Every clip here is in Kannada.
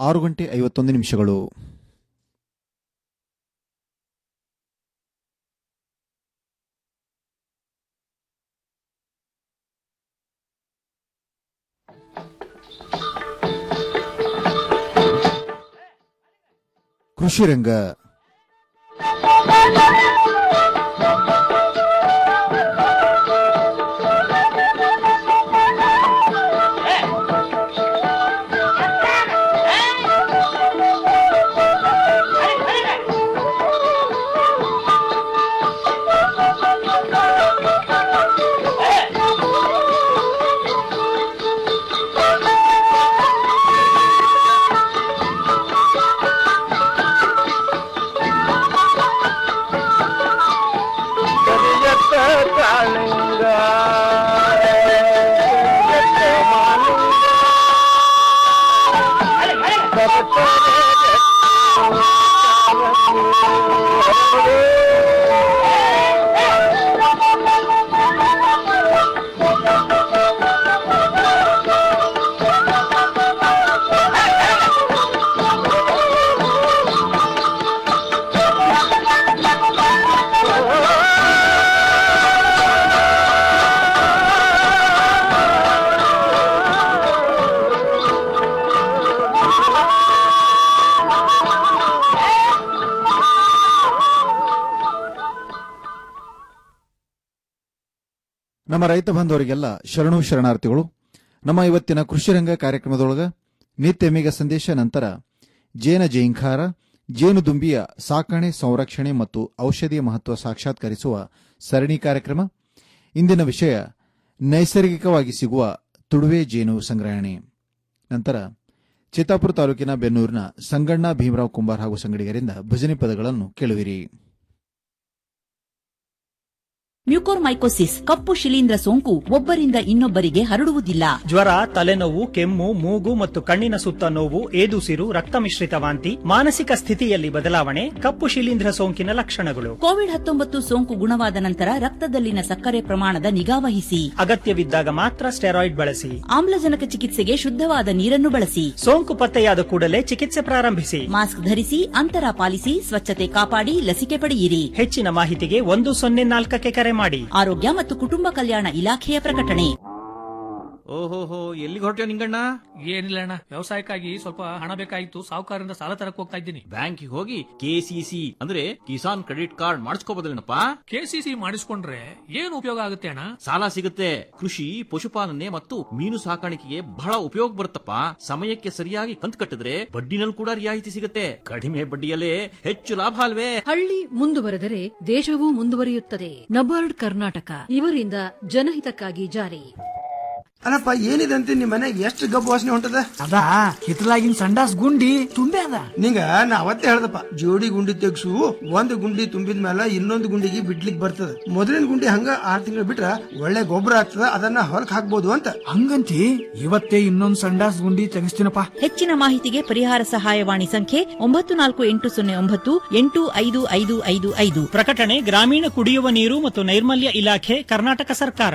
ಆರು ಗಂಟೆ ಐವತ್ತೊಂದು ನಿಮಿಷಗಳು ಕೃಷಿ ರಂಗ ಕರಿಯತ್ತ ಕಾಳಿಂಗ ಕರಿಯತ್ತ ಮಾಲಿಂಗ ನಮ್ಮ ರೈತ ಬಾಂಧವರಿಗೆಲ್ಲ ಶರಣು ಶರಣಾರ್ಥಿಗಳು ನಮ್ಮ ಇವತ್ತಿನ ಕೃಷಿ ರಂಗ ಕಾರ್ಯಕ್ರಮದೊಳಗ ನಿತ್ಯ ಮೇಘ ಸಂದೇಶ ನಂತರ ಜೇನ ಜೈಂಖಾರ ಜೇನುದುಂಬಿಯ ಸಾಕಣೆ ಸಂರಕ್ಷಣೆ ಮತ್ತು ಔಷಧಿಯ ಮಹತ್ವ ಸಾಕ್ಷಾತ್ಕರಿಸುವ ಸರಣಿ ಕಾರ್ಯಕ್ರಮ ಇಂದಿನ ವಿಷಯ ನೈಸರ್ಗಿಕವಾಗಿ ಸಿಗುವ ತುಡುವೆ ಜೇನು ಸಂಗ್ರಹಣೆ ನಂತರ ಚಿತ್ತಾಪುರ ತಾಲೂಕಿನ ಬೆನ್ನೂರಿನ ಸಂಗಣ್ಣ ಭೀಮರಾವ್ ಕುಂಬಾರ್ ಹಾಗೂ ಸಂಗಡಿಗರಿಂದ ಭಜನೆ ಪದಗಳನ್ನು ಕೇಳುವಿರಿ ಮ್ಯೂಕೋರ್ಮೈಕೋಸಿಸ್ ಕಪ್ಪು ಶಿಲೀಂಧ್ರ ಸೋಂಕು ಒಬ್ಬರಿಂದ ಇನ್ನೊಬ್ಬರಿಗೆ ಹರಡುವುದಿಲ್ಲ ಜ್ವರ ತಲೆನೋವು ಕೆಮ್ಮು ಮೂಗು ಮತ್ತು ಕಣ್ಣಿನ ಸುತ್ತ ನೋವು ಏದುಸಿರು ರಕ್ತ ಮಿಶ್ರಿತ ವಾಂತಿ ಮಾನಸಿಕ ಸ್ಥಿತಿಯಲ್ಲಿ ಬದಲಾವಣೆ ಕಪ್ಪು ಶಿಲೀಂಧ್ರ ಸೋಂಕಿನ ಲಕ್ಷಣಗಳು ಕೋವಿಡ್ ಹತ್ತೊಂಬತ್ತು ಸೋಂಕು ಗುಣವಾದ ನಂತರ ರಕ್ತದಲ್ಲಿನ ಸಕ್ಕರೆ ಪ್ರಮಾಣದ ನಿಗಾವಹಿಸಿ ಅಗತ್ಯವಿದ್ದಾಗ ಮಾತ್ರ ಸ್ಟೆರಾಯ್ಡ್ ಬಳಸಿ ಆಮ್ಲಜನಕ ಚಿಕಿತ್ಸೆಗೆ ಶುದ್ಧವಾದ ನೀರನ್ನು ಬಳಸಿ ಸೋಂಕು ಪತ್ತೆಯಾದ ಕೂಡಲೇ ಚಿಕಿತ್ಸೆ ಪ್ರಾರಂಭಿಸಿ ಮಾಸ್ಕ್ ಧರಿಸಿ ಅಂತರ ಪಾಲಿಸಿ ಸ್ವಚ್ಛತೆ ಕಾಪಾಡಿ ಲಸಿಕೆ ಪಡೆಯಿರಿ ಹೆಚ್ಚಿನ ಮಾಹಿತಿಗೆ ಒಂದು ಸೊನ್ನೆ ನಾಲ್ಕಕ್ಕೆ ಕರೆ ಮಾಡಿ ಆರೋಗ್ಯ ಮತ್ತು ಕುಟುಂಬ ಕಲ್ಯಾಣ ಇಲಾಖೆಯ ಪ್ರಕಟಣೆ ಓಹೋಹೋ ಎಲ್ಲಿಗೆ ಹೊರಟ್ಯೋ ನಿಂಗಣ್ಣ ಏನಿಲ್ಲ ಅಣ್ಣ ವ್ಯವಸಾಯಕ್ಕಾಗಿ ಸ್ವಲ್ಪ ಹಣ ಬೇಕಾಗಿತ್ತು ಸಾಹುಕಾರರಿಂದ ಸಾಲ ತರಕ್ ಹೋಗ್ತಾ ಇದ್ದೀನಿ ಬ್ಯಾಂಕಿಗೆ ಹೋಗಿ ಕೆಸಿಸಿ ಅಂದ್ರೆ ಕಿಸಾನ್ ಕ್ರೆಡಿಟ್ ಕಾರ್ಡ್ ಮಾಡಿಸ್ಕೋಬೋದಲ್ಲೇನಪ್ಪ ಕೆಸಿಸಿ ಮಾಡಿಸ್ಕೊಂಡ್ರೆ ಏನು ಉಪಯೋಗ ಆಗುತ್ತೆ ಅಣ್ಣ ಸಾಲ ಸಿಗುತ್ತೆ ಕೃಷಿ ಪಶುಪಾಲನೆ ಮತ್ತು ಮೀನು ಸಾಕಾಣಿಕೆಗೆ ಬಹಳ ಉಪಯೋಗ ಬರುತ್ತಪ್ಪ ಸಮಯಕ್ಕೆ ಸರಿಯಾಗಿ ಕಂತು ಕಟ್ಟಿದ್ರೆ ಬಡ್ಡಿನಲ್ಲಿ ಕೂಡ ರಿಯಾಯಿತಿ ಸಿಗುತ್ತೆ ಕಡಿಮೆ ಬಡ್ಡಿಯಲ್ಲೇ ಹೆಚ್ಚು ಲಾಭ ಅಲ್ವೇ ಹಳ್ಳಿ ಮುಂದುವರೆದರೆ ದೇಶವೂ ಮುಂದುವರಿಯುತ್ತದೆ ನಬಾರ್ಡ್ ಕರ್ನಾಟಕ ಇವರಿಂದ ಜನಹಿತಕ್ಕಾಗಿ ಜಾರಿ ಅಲ್ಲಪ್ಪ ಏನಿದೆ ಅಂತ ನಿಮ್ ಮನೆಗೆ ಎಷ್ಟು ಗಬ್ಬು ವಾಸನೆ ಹೊಂಟದ ಅದ ಹಿತ್ತಲಾಗಿನ ಸಂಡಾಸ್ ಗುಂಡಿ ತುಂಬೆ ಅದ ನಿಂಗ ನಾ ಅವತ್ತೇ ಹೇಳ್ದಪ್ಪ ಜೋಡಿ ಗುಂಡಿ ತೆಗ್ಸು ಒಂದ್ ಗುಂಡಿ ತುಂಬಿದ ಮೇಲೆ ಇನ್ನೊಂದು ಗುಂಡಿಗೆ ಬಿಡ್ಲಿಕ್ ಬರ್ತದ ಮೊದಲಿನ ಗುಂಡಿ ಹಂಗ ಆರ್ ತಿಂಗಳು ಬಿಟ್ರ ಒಳ್ಳೆ ಗೊಬ್ಬರ ಆಗ್ತದ ಅದನ್ನ ಹೊಲಕ್ ಹಾಕ್ಬೋದು ಅಂತ ಹಂಗಂತಿ ಇವತ್ತೇ ಇನ್ನೊಂದ್ ಸಂಡಾಸ್ ಗುಂಡಿ ತೆಗಿಸ್ತೀನಪ್ಪ ಹೆಚ್ಚಿನ ಮಾಹಿತಿಗೆ ಪರಿಹಾರ ಸಹಾಯವಾಣಿ ಸಂಖ್ಯೆ ಒಂಬತ್ತು ನಾಲ್ಕು ಎಂಟು ಸೊನ್ನೆ ಒಂಬತ್ತು ಎಂಟು ಐದು ಐದು ಐದು ಐದು ಪ್ರಕಟಣೆ ಗ್ರಾಮೀಣ ಕುಡಿಯುವ ನೀರು ಮತ್ತು ನೈರ್ಮಲ್ಯ ಇಲಾಖೆ ಕರ್ನಾಟಕ ಸರ್ಕಾರ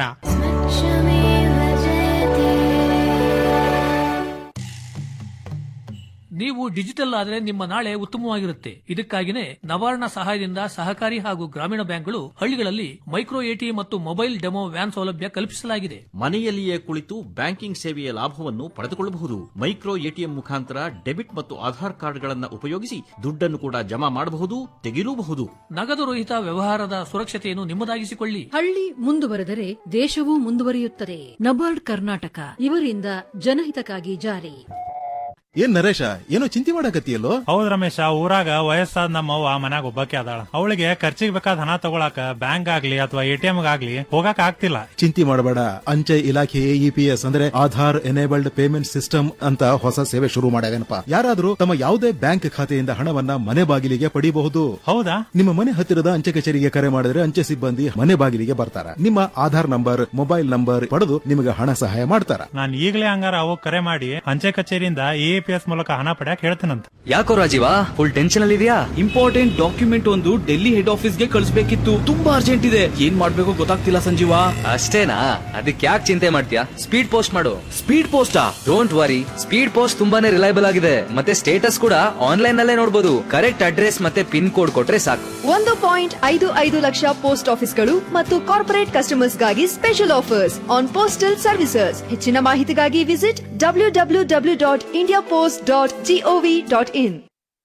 ನೀವು ಡಿಜಿಟಲ್ ಆದ್ರೆ ನಿಮ್ಮ ನಾಳೆ ಉತ್ತಮವಾಗಿರುತ್ತೆ ಇದಕ್ಕಾಗಿನೇ ನವಾರ್ಣ ಸಹಾಯದಿಂದ ಸಹಕಾರಿ ಹಾಗೂ ಗ್ರಾಮೀಣ ಬ್ಯಾಂಕ್ಗಳು ಹಳ್ಳಿಗಳಲ್ಲಿ ಮೈಕ್ರೋ ಎಟಿ ಮತ್ತು ಮೊಬೈಲ್ ಡೆಮೋ ವ್ಯಾನ್ ಸೌಲಭ್ಯ ಕಲ್ಪಿಸಲಾಗಿದೆ ಮನೆಯಲ್ಲಿಯೇ ಕುಳಿತು ಬ್ಯಾಂಕಿಂಗ್ ಸೇವೆಯ ಲಾಭವನ್ನು ಪಡೆದುಕೊಳ್ಳಬಹುದು ಮೈಕ್ರೋ ಎಟಿಎಂ ಮುಖಾಂತರ ಡೆಬಿಟ್ ಮತ್ತು ಆಧಾರ್ ಕಾರ್ಡ್ಗಳನ್ನು ಉಪಯೋಗಿಸಿ ದುಡ್ಡನ್ನು ಕೂಡ ಜಮಾ ಮಾಡಬಹುದು ತೆಗೆಯಲೂಬಹುದು ನಗದು ರಹಿತ ವ್ಯವಹಾರದ ಸುರಕ್ಷತೆಯನ್ನು ನಿಮ್ಮದಾಗಿಸಿಕೊಳ್ಳಿ ಹಳ್ಳಿ ಮುಂದುವರೆದರೆ ದೇಶವೂ ಮುಂದುವರಿಯುತ್ತದೆ ನಬಾರ್ಡ್ ಕರ್ನಾಟಕ ಇವರಿಂದ ಜನಹಿತಕ್ಕಾಗಿ ಜಾರಿ ಏನ್ ನರೇಶ ಏನೋ ಚಿಂತೆ ಮಾಡಕತ್ತಿಯಲ್ಲೋ ಹೌದ್ ರಮೇಶ ಊರಾಗ ವಯಸ್ಸಾದ ನಮ್ಮವ್ವ ಮನ್ಯಾಗ ಒಬ್ಬಾಕಿ ಅದಾಳ ಅವಳಿಗೆ ಖರ್ಚಿಗೆ ಬೇಕಾದ ಹಣ ತಗೊಳಕ ಬ್ಯಾಂಕ್ ಆಗ್ಲಿ ಅಥವಾ ಎಟಿಎಂ ಆಗ್ಲಿ ಹೋಗಕ್ ಆಗ್ತಿಲ್ಲ ಚಿಂತೆ ಮಾಡಬೇಡ ಅಂಚೆ ಇಲಾಖೆ ಇಪಿಎಸ್ ಅಂದ್ರೆ ಆಧಾರ್ ಎನೇಬಲ್ಡ್ ಪೇಮೆಂಟ್ ಸಿಸ್ಟಮ್ ಅಂತ ಹೊಸ ಸೇವೆ ಶುರು ಮಾಡ್ಯಾಗನಪ್ಪ ಯಾರಾದ್ರೂ ತಮ್ಮ ಯಾವುದೇ ಬ್ಯಾಂಕ್ ಖಾತೆಯಿಂದ ಹಣವನ್ನ ಮನೆ ಬಾಗಿಲಿಗೆ ಪಡೆಯಬಹುದು ಹೌದಾ ನಿಮ್ಮ ಮನೆ ಹತ್ತಿರದ ಅಂಚೆ ಕಚೇರಿಗೆ ಕರೆ ಮಾಡಿದ್ರೆ ಅಂಚೆ ಸಿಬ್ಬಂದಿ ಮನೆ ಬಾಗಿಲಿಗೆ ಬರ್ತಾರ ನಿಮ್ಮ ಆಧಾರ್ ನಂಬರ್ ಮೊಬೈಲ್ ನಂಬರ್ ಪಡೆದು ನಿಮಗೆ ಹಣ ಸಹಾಯ ಮಾಡ್ತಾರ ನಾನ್ ಈಗಲೇ ಹಂಗಾರ ಅವಾಗ ಕರೆ ಮಾಡಿ ಅಂಚೆ ಕಚೇರಿಯಿಂದ ಪಿ ಎಸ್ ಮೂಲಕ ಹಣ ಪಡೆಯಕ್ ಹೇಳ್ತೀನಂತ ಯಾಕೋ ರಾಜೀವ ಫುಲ್ ಟೆನ್ಷನ್ ಅಲ್ಲಿ ಇದೆಯಾ ಇಂಪಾರ್ಟೆಂಟ್ ಡಾಕ್ಯುಮೆಂಟ್ ಒಂದು ಡೆಲ್ಲಿ ಹೆಡ್ ಆಫೀಸ್ ಗೆ ಕಳಿಸಬೇಕಿತ್ತು ತುಂಬಾ ಅರ್ಜೆಂಟ್ ಇದೆ ಏನ್ ಮಾಡ್ಬೇಕು ಗೊತ್ತಾಗ್ತಿಲ್ಲ ಸಂಜೀವ ಅಷ್ಟೇನಾ ಅದಕ್ಕೆ ಯಾಕೆ ಚಿಂತೆ ಮಾಡ್ತೀಯಾ ಸ್ಪೀಡ್ ಪೋಸ್ಟ್ ಮಾಡು ಸ್ಪೀಡ್ ಪೋಸ್ಟಾ ಡೋಂಟ್ ವರಿ ಸ್ಪೀಡ್ ಪೋಸ್ಟ್ ತುಂಬಾನೇ ರಿಲಯಬಲ್ ಆಗಿದೆ ಮತ್ತೆ ಸ್ಟೇಟಸ್ ಕೂಡ ಆನ್ಲೈನ್ ನಲ್ಲೇ ನೋಡಬಹುದು ಕರೆಕ್ಟ್ ಅಡ್ರೆಸ್ ಮತ್ತೆ ಪಿನ್ ಕೋಡ್ ಕೊಟ್ರೆ ಸಾಕು ಒಂದು ಪಾಯಿಂಟ್ ಐದು ಐದು ಲಕ್ಷ ಪೋಸ್ಟ್ ಆಫೀಸ್ಗಳು ಮತ್ತು ಕಾರ್ಪೊರೇಟ್ ಕಸ್ಟಮರ್ಸ್ಗಾಗಿ special offers on postal services ಹೆಚ್ಚಿನ ಮಾಹಿತಿಗಾಗಿ visit W W W dot India post dot gov dot in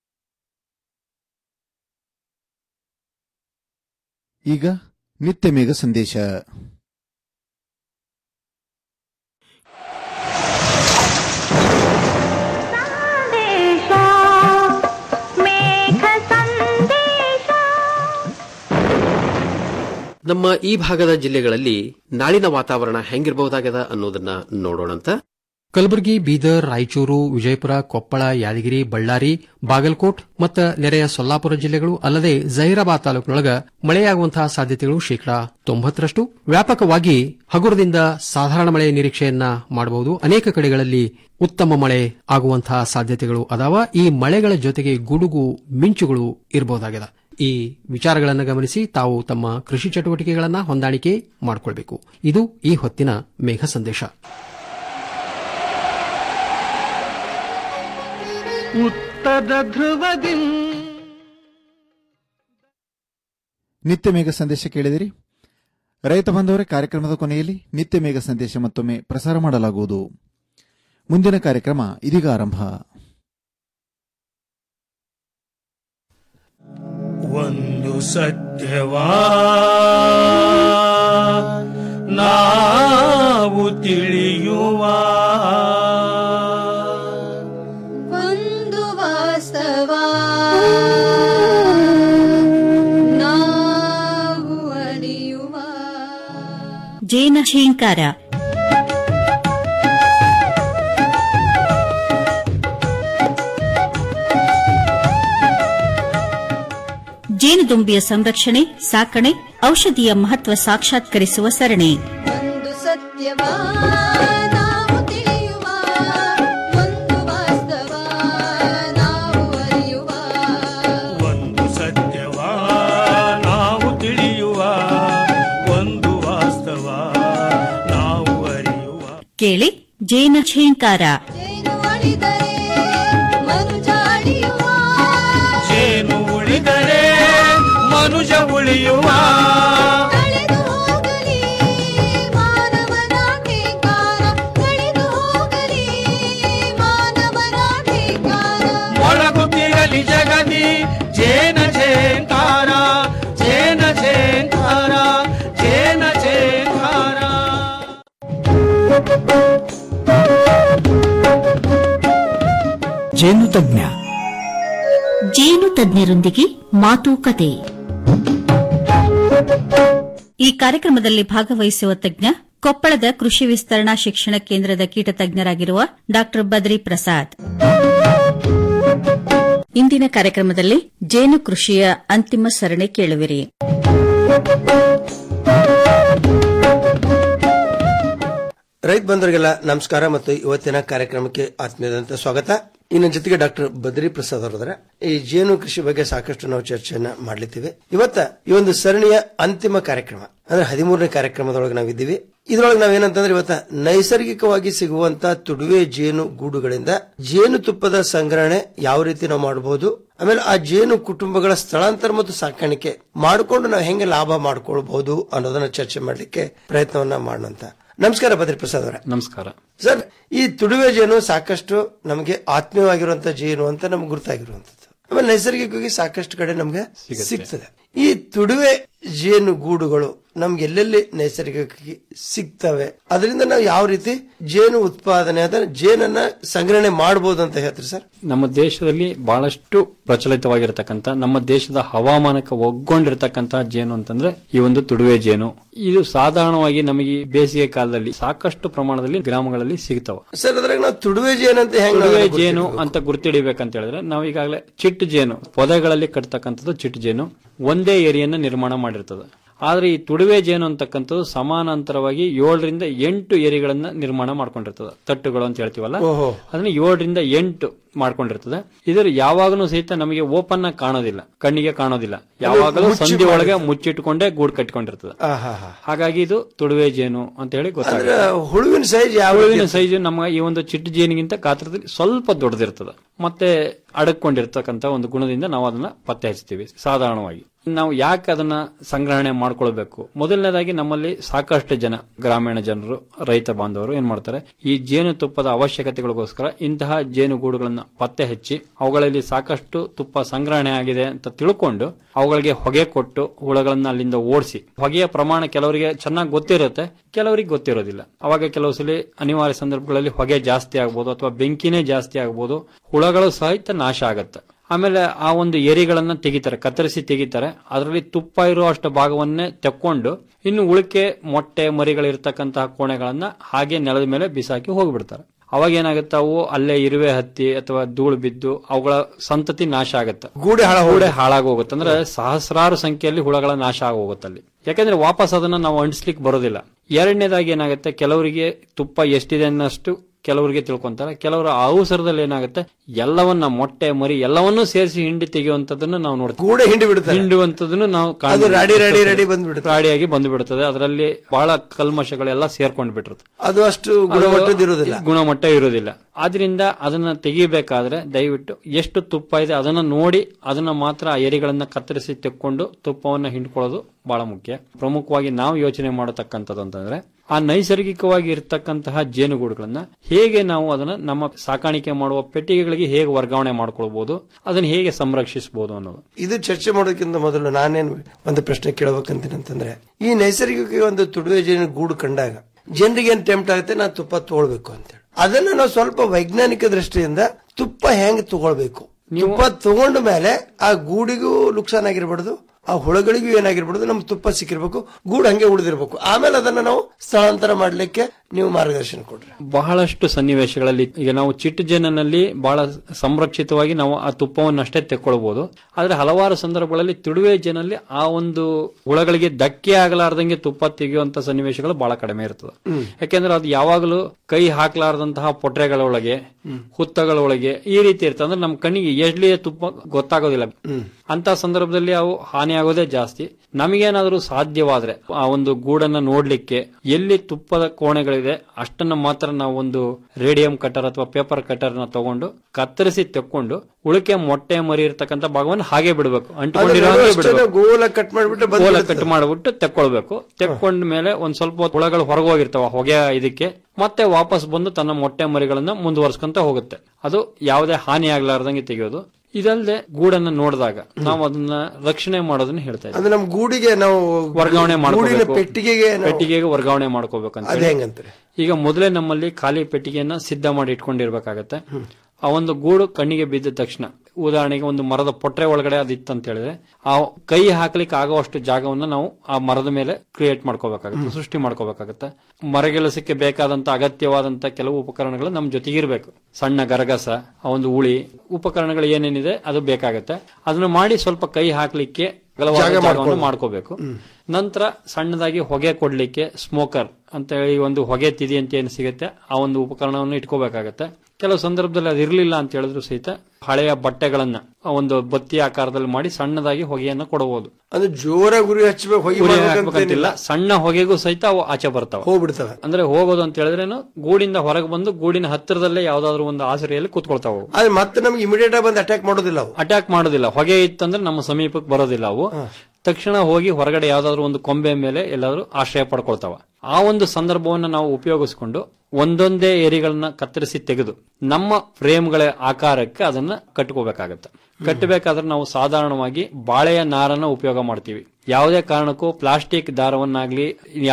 ಈಗ ನಿತ್ಯ ಮೇಘ ಸಂದೇಶ ನಮ್ಮ ಈ ಭಾಗದ ಜಿಲ್ಲೆಗಳಲ್ಲಿ ನಾಳಿನ ವಾತಾವರಣ ಹೆಂಗಿರಬಹುದಾಗದ ಅನ್ನೋದನ್ನ ನೋಡೋಣಂತ ಕಲಬುರಗಿ ಬೀದರ್ ರಾಯಚೂರು ವಿಜಯಪುರ ಕೊಪ್ಪಳ ಯಾದಗಿರಿ ಬಳ್ಳಾರಿ ಬಾಗಲಕೋಟ್ ಮತ್ತು ನೆರೆಯ ಸೊಲ್ಲಾಪುರ ಜಿಲ್ಲೆಗಳು ಅಲ್ಲದೆ ಜಹೀರಾಬಾದ್ ತಾಲೂಕಿನೊಳಗ ಮಳೆಯಾಗುವಂತಹ ಸಾಧ್ಯತೆಗಳು ಶೇಕಡಾ ತೊಂಬತ್ತರಷ್ಟು ವ್ಯಾಪಕವಾಗಿ ಹಗುರದಿಂದ ಸಾಧಾರಣ ಮಳೆ ನಿರೀಕ್ಷೆಯನ್ನ ಮಾಡಬಹುದು ಅನೇಕ ಕಡೆಗಳಲ್ಲಿ ಉತ್ತಮ ಮಳೆ ಆಗುವಂತಹ ಸಾಧ್ಯತೆಗಳು ಅದಾವ ಈ ಮಳೆಗಳ ಜೊತೆಗೆ ಗುಡುಗು ಮಿಂಚುಗಳು ಇರಬಹುದಾಗಿದೆ ಈ ವಿಚಾರಗಳನ್ನು ಗಮನಿಸಿ ತಾವು ತಮ್ಮ ಕೃಷಿ ಚಟುವಟಿಕೆಗಳನ್ನ ಹೊಂದಾಣಿಕೆ ಮಾಡಿಕೊಳ್ಬೇಕು ಇದು ಈ ಹೊತ್ತಿನ ಮೇಘ ಸಂದೇಶ ಉತ್ತರ ಧ್ರುವದಿ ನಿತ್ಯ ಮೇಘ ಸಂದೇಶ ಕೇಳಿದಿರಿ ರೈತ ಬಂಧುವರೇ ಕಾರ್ಯಕ್ರಮದ ಕೊನೆಯಲ್ಲಿ ನಿತ್ಯ ಮೇಘ ಸಂದೇಶ ಮತ್ತೊಮ್ಮೆ ಪ್ರಸಾರ ಮಾಡಲಾಗುವುದು ಮುಂದಿನ ಕಾರ್ಯಕ್ರಮ ಇದೀಗ ಆರಂಭ ಒಂದು ಸತ್ಯವಾ ನಾವು ತಿಳಿಯುವ ಒಂದು ವಾಸ್ತವ ನಾವು ಅರಿಯುವ ಜೇನ ಝೇಂಕಾರ ಜೇನುದುಂಬಿಯ ಸಂರಕ್ಷಣೆ ಸಾಕಣೆ ಔಷಧಿಯ ಮಹತ್ವ ಸಾಕ್ಷಾತ್ಕರಿಸುವ ಸರಣಿ ಒಂದು ಸತ್ಯವ ನಾವು ತಿಳಿಯುವ ಒಂದು ವಾಸ್ತವ ನಾವು ಅರಿಯುವ ಒಂದು ಸತ್ಯವಾ ನಾವು ತಿಳಿಯುವ ಒಂದು ವಾಸ್ತವ ನಾವು ಅರಿಯುವ ಕೇಳಿ ಜೇನ ಝೇಂಕಾರ ಜೇನು ಅಳಿದರೆ ಮನುಜ ಅಳಿಯುವ ಜೇನು ಉಳಿದರೆ ಮನುಜ ಉಳಿಯುವ ಕಳೆದು ಹೋಗಲಿ ಮಾನವನ ಧಿಕ್ಕಾರ ಕಳೆದು ಹೋಗಲಿ ಮಾನವನ ಧಿಕ್ಕಾರ ಮೊಳಗುತ್ತಿರಲಿ ಜಗದಿ ಜೇನ ಝೇಂಕಾರ ಜೇನ ಝೇಂಕಾರ ಜೇನ ಝೇಂಕಾರ ಜೇನು ತಜ್ಞ ಜೇನು ತಜ್ಞರೊಂದಿಗೆ ಮಾತುಕತೆ ಈ ಕಾರ್ಯಕ್ರಮದಲ್ಲಿ ಭಾಗವಹಿಸುವ ತಜ್ಞ ಕೊಪ್ಪಳದ ಕೃಷಿ ವಿಸ್ತರಣಾ ಶಿಕ್ಷಣ ಕೇಂದ್ರದ ಕೀಟ ತಜ್ಞರಾಗಿರುವ ಡಾ ಬದ್ರಿ ಪ್ರಸಾದ್ ಇಂದಿನ ಕಾರ್ಯಕ್ರಮದಲ್ಲಿ ಜೇನು ಕೃಷಿಯ ಅಂತಿಮ ಸರಣಿ ಕೇಳುವಿರಿ ರೈತ ಬಂಧುಗಳಿಗೆಲ್ಲ ನಮಸ್ಕಾರ ಮತ್ತು ಇವತ್ತಿನ ಕಾರ್ಯಕ್ರಮಕ್ಕೆ ಆತ್ಮೀಯದಂತ ಸ್ವಾಗತ ಇನ್ನ ಜೊತೆಗೆ ಡಾಕ್ಟರ್ ಬದ್ರಿ ಪ್ರಸಾದ್ ಅವರದ್ರ ಈ ಜೇನು ಕೃಷಿ ಬಗ್ಗೆ ಸಾಕಷ್ಟು ನಾವು ಚರ್ಚೆಯನ್ನ ಮಾಡ್ಲಿತ್ತೀವಿ ಇವತ್ತ ಈ ಒಂದು ಸರಣಿಯ ಅಂತಿಮ ಕಾರ್ಯಕ್ರಮ ಅಂದ್ರೆ ಹದಿಮೂರನೇ ಕಾರ್ಯಕ್ರಮದೊಳಗೆ ನಾವಿದ್ದೀವಿ ಇದ್ರೊಳಗೆ ನಾವೇನಂತಂದ್ರೆ ಇವತ್ತ ನೈಸರ್ಗಿಕವಾಗಿ ಸಿಗುವಂತ ತುಡುವೆ ಜೇನು ಗೂಡುಗಳಿಂದ ಜೇನು ತುಪ್ಪದ ಸಂಗ್ರಹಣೆ ಯಾವ ರೀತಿ ನಾವು ಮಾಡಬಹುದು ಆಮೇಲೆ ಆ ಜೇನು ಕುಟುಂಬಗಳ ಸ್ಥಳಾಂತರ ಮತ್ತು ಸಾಕಾಣಿಕೆ ಮಾಡಿಕೊಂಡು ನಾವು ಹೆಂಗೆ ಲಾಭ ಮಾಡ್ಕೊಳ್ಬಹುದು ಅನ್ನೋದನ್ನ ಚರ್ಚೆ ಮಾಡ್ಲಿಕ್ಕೆ ಪ್ರಯತ್ನವನ್ನ ಮಾಡೋಣ ನಮಸ್ಕಾರ ಬದ್ರಿ ಪ್ರಸಾದ್ ಅವರೇ ನಮಸ್ಕಾರ ಸರ್ ಈ ತುಡುವೆ ಜೇನು ಸಾಕಷ್ಟು ನಮಗೆ ಆತ್ಮೀಯವಾಗಿರುವಂತ ಜೇನು ಅಂತ ನಮ್ಗೆ ಗುರುತಾಗಿರುವಂತದ್ದು ಆಮೇಲೆ ನೈಸರ್ಗಿಕವಾಗಿ ಸಾಕಷ್ಟು ಕಡೆ ನಮ್ಗೆ ಸಿಗುತ್ತೆ. ಸಿಗ್ತದೆ ಈ ತುಡುವೆ ಜೇನು ಗೂಡುಗಳು ನಮ್ಗೆ ಎಲ್ಲೆಲ್ಲಿ ನೈಸರ್ಗಿಕವಾಗಿ ಸಿಗ್ತವೆ ಅದರಿಂದ ನಾವು ಯಾವ ರೀತಿ ಜೇನು ಉತ್ಪಾದನೆ ಅದ ಜೇನನ್ನ ಸಂಗ್ರಹಣೆ ಮಾಡಬಹುದು ಅಂತ ಹೇಳ್ತೀರಿ ಸರ್ ನಮ್ಮ ದೇಶದಲ್ಲಿ ಬಹಳಷ್ಟು ಪ್ರಚಲಿತವಾಗಿರತಕ್ಕಂತ ನಮ್ಮ ದೇಶದ ಹವಾಮಾನಕ್ಕೆ ಒಗ್ಗೊಂಡಿರತಕ್ಕಂತ ಜೇನು ಅಂತಂದ್ರೆ ಈ ಒಂದು ತುಡುವೆ ಜೇನು ಇದು ಸಾಧಾರಣವಾಗಿ ನಮಗೆ ಈ ಬೇಸಿಗೆ ಕಾಲದಲ್ಲಿ ಸಾಕಷ್ಟು ಪ್ರಮಾಣದಲ್ಲಿ ಗ್ರಾಮಗಳಲ್ಲಿ ಸಿಗ್ತಾವ ಸರ್ ಅದ್ರಾಗ ನಾವು ತುಡುವೆ ಜೇನು ಅಂತ ಹೆಂಗ್ ತುಡುವೆ ನಾವು ಜೇನು ಅಂತ ಗುರ್ತಿಡಿಬೇಕಂತ ಹೇಳಿದ್ರೆ ನಾವು ಈಗಾಗಲೇ ಚಿಟ್ಟು ಜೇನು ಪೊದೆಗಳಲ್ಲಿ ಕಟ್ತಕ್ಕಂಥದ್ದು ಚಿಟ್ಟು ಜೇನು ಒಂದೇ ಏರಿಯನ್ನ ನಿರ್ಮಾಣ ಮಾಡಿರ್ತದೆ ಆದ್ರೆ ಈ ತುಡುವೆ ಜೇನು ಅಂತಕ್ಕಂಥದ್ದು ಸಮಾನಾಂತರವಾಗಿ ಏಳರಿಂದ ಎಂಟು ಏರಿಗಳನ್ನ ನಿರ್ಮಾಣ ಮಾಡ್ಕೊಂಡಿರ್ತದೆ ತಟ್ಟುಗಳು ಅಂತ ಹೇಳ್ತೀವಲ್ಲ ಓಹೋ. ಅದನ್ನ ಏಳರಿಂದ ಎಂಟು ಮಾಡ್ಕೊಂಡಿರ್ತದೆ ಇದರ ಯಾವಾಗಲೂ ಸಹಿತ ನಮಗೆ ಓಪನ್ ಆಗಿ ಕಾಣೋದಿಲ್ಲ ಕಣ್ಣಿಗೆ ಕಾಣೋದಿಲ್ಲ ಯಾವಾಗಲೂ ಮುಚ್ಚಿ ಸಂಧಿ ಒಳಗೆ ಮಾಡಿರ್ತದೆ. ಮುಚ್ಚಿಟ್ಕೊಂಡೇ ಗೂಡು ಕಟ್ಟಿಕೊಂಡಿರ್ತದೆ ಆಹಾಹಾ. ಹಾಗಾಗಿ ಇದು ತುಡುವೆ ಜೇನು ಅಂತ ಹೇಳಿ ಅಂದ್ರೆ ಗೊತ್ತಾಗುತ್ತೆ ಹುಳುವಿನ ಸೈಜ್ ಯಾವ ಹುಳುವಿನ ಸೈಜ್ ನಮ್ಮ ಈ ಒಂದು ಚಿಟ್ಟು ಜೇನಿಗಿಂತ ಗಾತ್ರದಲ್ಲಿ ಸ್ವಲ್ಪ ದೊಡ್ಡದಿರ್ತದೆ ಮತ್ತೆ ಅಡಕೊಂಡಿರ್ತಕ್ಕಂಥ ಒಂದು ಗುಣದಿಂದ ನಾವು ಅದನ್ನ ಪತ್ತೆ ಹಚ್ತೀವಿ ಸಾಧಾರಣವಾಗಿ ನಾವು ಯಾಕೆ ಅದನ್ನ ಸಂಗ್ರಹಣೆ ಮಾಡ್ಕೊಳ್ಬೇಕು ಮೊದಲನೇದಾಗಿ ನಮ್ಮಲ್ಲಿ ಸಾಕಷ್ಟು ಜನ ಗ್ರಾಮೀಣ ಜನರು ರೈತ ಬಾಂಧವರು ಏನ್ ಮಾಡ್ತಾರೆ ಈ ಜೇನು ತುಪ್ಪದ ಅವಶ್ಯಕತೆಗಳಿಗೋಸ್ಕರ ಇಂತಹ ಜೇನುಗೂಡುಗಳನ್ನ ಪತ್ತೆ ಹಚ್ಚಿ ಅವುಗಳಲ್ಲಿ ಸಾಕಷ್ಟು ತುಪ್ಪ ಸಂಗ್ರಹಣೆ ಆಗಿದೆ ಅಂತ ತಿಳ್ಕೊಂಡು ಅವುಗಳಿಗೆ ಹೊಗೆ ಕೊಟ್ಟು ಹುಳಗಳನ್ನ ಅಲ್ಲಿಂದ ಓಡಿಸಿ ಹೊಗೆಯ ಪ್ರಮಾಣ ಕೆಲವರಿಗೆ ಚೆನ್ನಾಗಿ ಗೊತ್ತಿರುತ್ತೆ ಕೆಲವರಿಗೆ ಗೊತ್ತಿರೋದಿಲ್ಲ ಅವಾಗ ಕೆಲವು ಸಲ ಅನಿವಾರ್ಯ ಸಂದರ್ಭಗಳಲ್ಲಿ ಹೊಗೆ ಜಾಸ್ತಿ ಆಗ್ಬೋದು ಅಥವಾ ಬೆಂಕಿನೇ ಜಾಸ್ತಿ ಆಗ್ಬೋದು ಹುಳಗಳು ಸಹಿತ ನಾಶ ಆಗತ್ತೆ ಆಮೇಲೆ ಆ ಒಂದು ಎರಿಗಳನ್ನ ತೆಗಿತಾರೆ ಕತ್ತರಿಸಿ ತೆಗಿತಾರೆ ಅದರಲ್ಲಿ ತುಪ್ಪ ಇರೋ ಅಷ್ಟು ಭಾಗವನ್ನೇ ತೆಕ್ಕೊಂಡು ಇನ್ನು ಉಳಿಕೆ ಮೊಟ್ಟೆ ಮರಿಗಳಿರ್ತಕ್ಕಂತಹ ಕೋಣೆಗಳನ್ನ ಹಾಗೆ ನೆಲದ ಮೇಲೆ ಬಿಸಾಕಿ ಹೋಗ್ಬಿಡ್ತಾರೆ ಅವಾಗ ಏನಾಗುತ್ತೆ ಅವು ಅಲ್ಲೇ ಇರುವೆ ಹತ್ತಿ ಅಥವಾ ಧೂಳು ಬಿದ್ದು ಅವುಗಳ ಸಂತತಿ ನಾಶ ಆಗುತ್ತೆ ಗೂಡೆ ಹಾಳ ಗೂಡೆ ಹಾಳಾಗೋಗುತ್ತೆ ಅಂದ್ರೆ ಸಹಸ್ರಾರು ಸಂಖ್ಯೆಯಲ್ಲಿ ಹುಳಗಳ ನಾಶ ಆಗೋಗುತ್ತೆ ಅಲ್ಲಿ ಯಾಕಂದ್ರೆ ವಾಪಸ್ ಅದನ್ನ ನಾವು ಅಂಟಿಸ್ಲಿಕ್ಕೆ ಬರೋದಿಲ್ಲ ಎರಡನೇದಾಗಿ ಏನಾಗುತ್ತೆ ಕೆಲವರಿಗೆ ತುಪ್ಪ ಎಷ್ಟಿದೆ ಅನ್ನಷ್ಟು ಕೆಲವರಿಗೆ ತಿಳ್ಕೊಂತಾರೆ ಕೆಲವರ ಅವಸರದಲ್ಲಿ ಏನಾಗುತ್ತೆ ಎಲ್ಲವನ್ನ ಮೊಟ್ಟೆ ಮರಿ ಎಲ್ಲವನ್ನೂ ಸೇರಿಸಿ ಹಿಂಡಿ ತೆಗೆಯುವಂತದನ್ನ ನಾವು ನೋಡ್ತೀವಿ ಗೂಡೆ ಹಿಂಡಿ ಬಿಡುತ್ತಾರೆ. ಹಿಂಡುವಂತದನ್ನು ನಾವು ಅದು ಕಾಣ್ತೀವಿ. ರಾಡಿ ರಾಡಿ ರಾಡಿ ಬಂದ್ಬಿಡುತ್ತೆ. ರಾಡಿಯಾಗಿ ಬಂದು ಬಿಡುತ್ತದೆ ಅದರಲ್ಲಿ ಬಹಳ ಕಲ್ಮಶಗಳೆಲ್ಲ ಸೇರ್ಕೊಂಡು ಬಿಟ್ಟಿರುತ್ತೆ ಅದು ಅಷ್ಟು ಗುಣಮಟ್ಟದಿರುವುದಿಲ್ಲ ಅದು ಗುಣಮಟ್ಟ ಇರುವುದಿಲ್ಲ ಆದ್ರಿಂದ ಅದನ್ನ ತೆಗಿಬೇಕಾದ್ರೆ ದಯವಿಟ್ಟು ಎಷ್ಟು ತುಪ್ಪ ಇದೆ ಅದನ್ನ ನೋಡಿ ಅದನ್ನ ಮಾತ್ರ ಆ ಎರಿಗಳನ್ನ ಕತ್ತರಿಸಿ ತೆಕ್ಕೊಂಡು ತುಪ್ಪವನ್ನ ಹಿಂಡ್ಕೊಳ್ಳೋದು ಬಹಳ ಮುಖ್ಯ ಪ್ರಮುಖವಾಗಿ ನಾವು ಯೋಚನೆ ಮಾಡತಕ್ಕಂಥದ್ದು ಅಂತಂದ್ರೆ ಆ ನೈಸರ್ಗಿಕವಾಗಿ ಇರತಕ್ಕಂತಹ ಜೇನುಗೂಡುಗಳನ್ನ ಹೇಗೆ ನಾವು ಅದನ್ನ ನಮ್ಮ ಸಾಕಾಣಿಕೆ ಮಾಡುವ ಪೆಟ್ಟಿಗೆಗಳಿಗೆ ಹೇಗೆ ವರ್ಗಾವಣೆ ಮಾಡ್ಕೊಳ್ಬಹುದು ಅದನ್ನ ಹೇಗೆ ಸಂರಕ್ಷಿಸಬಹುದು ಅನ್ನೋದು ಇದು ಚರ್ಚೆ ಮಾಡೋದಕ್ಕಿಂತ ಮೊದಲು ನಾನೇನು ಒಂದು ಪ್ರಶ್ನೆ ಕೇಳಬೇಕಂತೀನಿ ಅಂತಂದ್ರೆ ಈ ನೈಸರ್ಗಿಕ ಒಂದು ತುಡುವೆ ಜೇನು ಗೂಡು ಕಂಡಾಗ ಜನರಿಗೆ ಏನ್ ಟೆಂಪ್ಟ್ ಆಗುತ್ತೆ ನಾ ತುಪ್ಪ ತಗೊಳ್ಬೇಕು ಅಂತೇಳಿ ಅದನ್ನ ನಾವು ಸ್ವಲ್ಪ ವೈಜ್ಞಾನಿಕ ದೃಷ್ಟಿಯಿಂದ ತುಪ್ಪ ಹೆಂಗ್ ತಗೊಳ್ಬೇಕು ತುಪ್ಪ ತಗೊಂಡ ಮೇಲೆ ಆ ಗೂಡಿಗೂ ನುಕ್ಸಾನ್ ಆಗಿರ್ಬಾರ್ದು ಆ ಹುಳಗಳಿಗೂ ಏನಾಗಿರ್ಬಾರ್ದು ನಮ್ಗೆ ತುಪ್ಪ ಸಿಕ್ಕಿರ್ಬೇಕು ಗೂಡು ಹಂಗೆ ಉಳಿದಿರ್ಬೇಕು ಆಮೇಲೆ ಅದನ್ನ ನಾವು ಸ್ಥಳಾಂತರ ಮಾಡ್ಲಿಕ್ಕೆ ನೀವು ಮಾರ್ಗದರ್ಶನ ಕೊಡ್ರಿ ಬಹಳಷ್ಟು ಸನ್ನಿವೇಶಗಳಲ್ಲಿ ಈಗ ನಾವು ಚಿಟ್ಟು ಜೇನಿನಲ್ಲಿ ಬಹಳ ಸಂರಕ್ಷಿತವಾಗಿ ನಾವು ಆ ತುಪ್ಪವನ್ನಷ್ಟೇ ತೆಕ್ಕೊಳ್ಬಹುದು ಆದ್ರೆ ಹಲವಾರು ಸಂದರ್ಭಗಳಲ್ಲಿ ತುಡುವೆ ಜೇನಲ್ಲಿ ಆ ಒಂದು ಹುಳಗಳಿಗೆ ಧಕ್ಕೆ ಆಗಲಾರ್ದಂಗೆ ತುಪ್ಪ ತೆಗೆಯುವಂತ ಸನ್ನಿವೇಶಗಳು ಬಹಳ ಕಡಿಮೆ ಇರ್ತದೆ ಯಾಕೆಂದ್ರೆ ಅದು ಯಾವಾಗಲೂ ಕೈ ಹಾಕ್ಲಾರ್ದಂತಹ ಪೊಟ್ರೆಗಳ ಒಳಗೆ ಹುತ್ತಗಳ ಒಳಗೆ ಈ ರೀತಿ ಇರ್ತದೆ ಅಂದ್ರೆ ನಮ್ಮ ಕಣ್ಣಿಗೆ ಎಲ್ಲಿ ತುಪ್ಪ ಗೊತ್ತಾಗೋದಿಲ್ಲ ಅಂತ ಸಂದರ್ಭದಲ್ಲಿ ಅವು ಹಾನಿಯಾಗೋದೇ ಜಾಸ್ತಿ ನಮಗೇನಾದ್ರೂ ಸಾಧ್ಯವಾದ್ರೆ ಆ ಒಂದು ಗೂಡನ್ನ ನೋಡ್ಲಿಕ್ಕೆ ಎಲ್ಲಿ ತುಪ್ಪದ ಕೋಣೆಗಳಿದೆ ಅಷ್ಟನ್ನ ಮಾತ್ರ ನಾವು ಒಂದು ರೇಡಿಯಂ ಕಟರ್ ಅಥವಾ ಪೇಪರ್ ಕಟರ್ ನ ತಗೊಂಡು ಕತ್ತರಿಸಿ ತೆಕ್ಕೊಂಡು ಉಳಿಕೆ ಮೊಟ್ಟೆ ಮರಿ ಇರ್ತಕ್ಕಂಥ ಭಾಗವನ್ನು ಹಾಗೆ ಬಿಡಬೇಕು ಅಂಟಿಕೊಂಡಿರೋ ಹಾಗೆ ಬಿಡ್ಬೇಕು. ಗೋಲ ಕಟ್ ಮಾಡಿಬಿಟ್ಟು ಗೋಲ ಕಟ್ ಮಾಡ್ಬಿಟ್ಟು ತೆಕ್ಕೊಳ್ಬೇಕು ತೆಕ್ಕೊಂಡ ಮೇಲೆ ಒಂದ್ ಸ್ವಲ್ಪ ಹೊತ್ತು ಹುಳಗಳು ಹೊರಗೆ ಹೋಗಿರ್ತಾವ ಹೊಗೆ ಇದಕ್ಕೆ ಮತ್ತೆ ವಾಪಸ್ ಬಂದು ತನ್ನ ಮೊಟ್ಟೆ ಮರಿಗಳನ್ನ ಮುಂದುವರ್ಸ್ಕೊಂತ ಹೋಗುತ್ತೆ ಅದು ಯಾವುದೇ ಹಾನಿ ಆಗ್ಲಾರ್ದಂಗೆ ತೆಗೆಯೋದು ಇದಲ್ಲದೆ ಗೂಡನ್ನ ನೋಡಿದಾಗ ನಾವು ಅದನ್ನ ರಕ್ಷಣೆ ಮಾಡೋದನ್ನ ಹೇಳ್ತಾ ಇದ್ದೀವಿ ಅದು ನಮ್ ಗೂಡಿಗೆ ನಾವು ವರ್ಗಾವಣೆ ಗೂಡಿನ ಮಾಡ್ಕೋಬೇಕು ಪೆಟ್ಟಿಗೆಗೆ ನಾವು- ಪೆಟ್ಟಿಗೆಗೆ ವರ್ಗಾವಣೆ ಮಾಡ್ಕೋಬೇಕಂತ ಅದ್ ಹೇಳಿ. ಹೆಂಗಂತಾರೆ? ಈಗ ಮೊದಲೇ ನಮ್ಮಲ್ಲಿ ಖಾಲಿ ಪೆಟ್ಟಿಗೆಯನ್ನ ಸಿದ್ಧ ಮಾಡಿ ಇಟ್ಕೊಂಡಿರ್ಬೇಕಾಗತ್ತೆ ಆ ಒಂದು ಗೂಡು ಕಣ್ಣಿಗೆ ಬಿದ್ದ ತಕ್ಷಣ ಉದಾಹರಣೆಗೆ ಒಂದು ಮರದ ಪೊಟ್ರೆ ಒಳಗಡೆ ಅದಿತ್ತು ಅಂತ ಹೇಳಿದ್ರೆ ಆ ಕೈ ಹಾಕ್ಲಿಕ್ಕೆ ಆಗುವಷ್ಟು ಜಾಗವನ್ನ ನಾವು ಆ ಮರದ ಮೇಲೆ ಕ್ರಿಯೇಟ್ ಮಾಡ್ಕೋಬೇಕಾಗುತ್ತೆ ಸೃಷ್ಟಿ ಮಾಡ್ಕೋಬೇಕಾಗುತ್ತೆ ಮರಗೆಲಸಕ್ಕೆ ಬೇಕಾದಂತ ಅಗತ್ಯವಾದಂತ ಕೆಲವು ಉಪಕರಣಗಳು ನಮ್ಮ ಜೊತೆಗೆ ಇರಬೇಕು ಸಣ್ಣ ಗರಗಸ ಆ ಒಂದು ಉಳಿ ಉಪಕರಣಗಳು ಏನೇನಿದೆ ಅದು ಬೇಕಾಗತ್ತೆ ಅದನ್ನ ಮಾಡಿ ಸ್ವಲ್ಪ ಕೈ ಹಾಕ್ಲಿಕ್ಕೆ ಅಗಲವಾದ ಜಾಗ ಜಾಗವನ್ನು ಮಾಡ್ಕೊಳ್ಳಿ. ಮಾಡ್ಕೋಬೇಕು ನಂತರ ಸಣ್ಣದಾಗಿ ಹೊಗೆ ಕೊಡ್ಲಿಕ್ಕೆ ಸ್ಮೋಕರ್ ಅಂತ ಹೇಳಿ ಒಂದು ಹೊಗೆ ತಿದಿ ಅಂತ ಏನು ಸಿಗುತ್ತೆ ಆ ಒಂದು ಉಪಕರಣವನ್ನು ಇಟ್ಕೋಬೇಕಾಗತ್ತೆ ಕೆಲವು ಸಂದರ್ಭದಲ್ಲಿ ಅದು ಇರಲಿಲ್ಲ ಅಂತ ಹೇಳಿದ್ರು ಸಹಿತ ಹಳೆಯ ಬಟ್ಟೆಗಳನ್ನ ಆ ಒಂದು ಬತ್ತಿ ಆಕಾರದಲ್ಲಿ ಮಾಡಿ ಸಣ್ಣದಾಗಿ ಹೊಗೆಯನ್ನ ಕೊಡಬಹುದು ಅಂದ್ರೆ ಜೋರಾಗಿ ಗುರಿ ಹಚ್ಚಬೇಕು ಹೊಗೆ ಗುರಿ ಮಾಡ್ಬೇಕಂತ ಹಾಕ್ಬೇಕಂತಿಲ್ಲ ಏನಿಲ್ಲ. ಸಣ್ಣ ಹೊಗೆಗೂ ಸಹಿತ ಅವು ಆಚೆ ಬರ್ತಾವ ಹೋಗ್ಬಿಡ್ತವೆ ಅಂದ್ರೆ ಹೋಗೋದು ಅಂತ ಹೇಳಿದ್ರೇನು ಗೂಡಿಂದ ಹೊರಗೆ ಬಂದು ಗೂಡಿನ ಹತ್ತಿರದಲ್ಲೇ ಯಾವ್ದಾದ್ರು ಒಂದು ಆಸರೆಯಲ್ಲಿ ಕೂತ್ಕೊಳ್ತಾವ ಅವು. ಆದ್ರೆ ಮತ್ತೆ ನಮ್ಗೆ ಇಮಿಡಿಯೇಟ್ ಆಗಿ ಬಂದು ಅಟ್ಯಾಕ್ ಮಾಡೋದಿಲ್ಲ ಅವು ಅಟ್ಯಾಕ್ ಮಾಡೋದಿಲ್ಲ ಹೊಗೆ ಇತ್ತಂದ್ರೆ ನಮ್ಮ ಸಮೀಪಕ್ಕೆ ಬರೋದಿಲ್ಲ ಅವು ತಕ್ಷಣ ಹೋಗಿ ಹೊರಗಡೆ ಯಾವ್ದಾದ್ರು ಒಂದು ಕೊಂಬೆ ಮೇಲೆ ಎಲ್ಲಾದ್ರೂ ಆಶ್ರಯ ಪಡ್ಕೊಳ್ತಾವ ಆ ಒಂದು ಸಂದರ್ಭವನ್ನ ನಾವು ಉಪಯೋಗಿಸಿಕೊಂಡು ಒಂದೊಂದೇ ಏರಿಗಳನ್ನ ಕತ್ತರಿಸಿ ತೆಗೆದು ನಮ್ಮ ಫ್ರೇಮ್ಗಳ ಆಕಾರಕ್ಕೆ ಅದನ್ನ ಕಟ್ಕೋಬೇಕಾಗತ್ತೆ ಕಟ್ಟಬೇಕಾದ್ರೆ ನಾವು ಸಾಧಾರಣವಾಗಿ ಬಾಳೆಯ ನಾರನ್ನ ಉಪಯೋಗ ಮಾಡ್ತೀವಿ ಯಾವುದೇ ಕಾರಣಕ್ಕೂ ಪ್ಲಾಸ್ಟಿಕ್ ದಾರವನ್ನಾಗ್ಲಿ ಯಾವುದೇ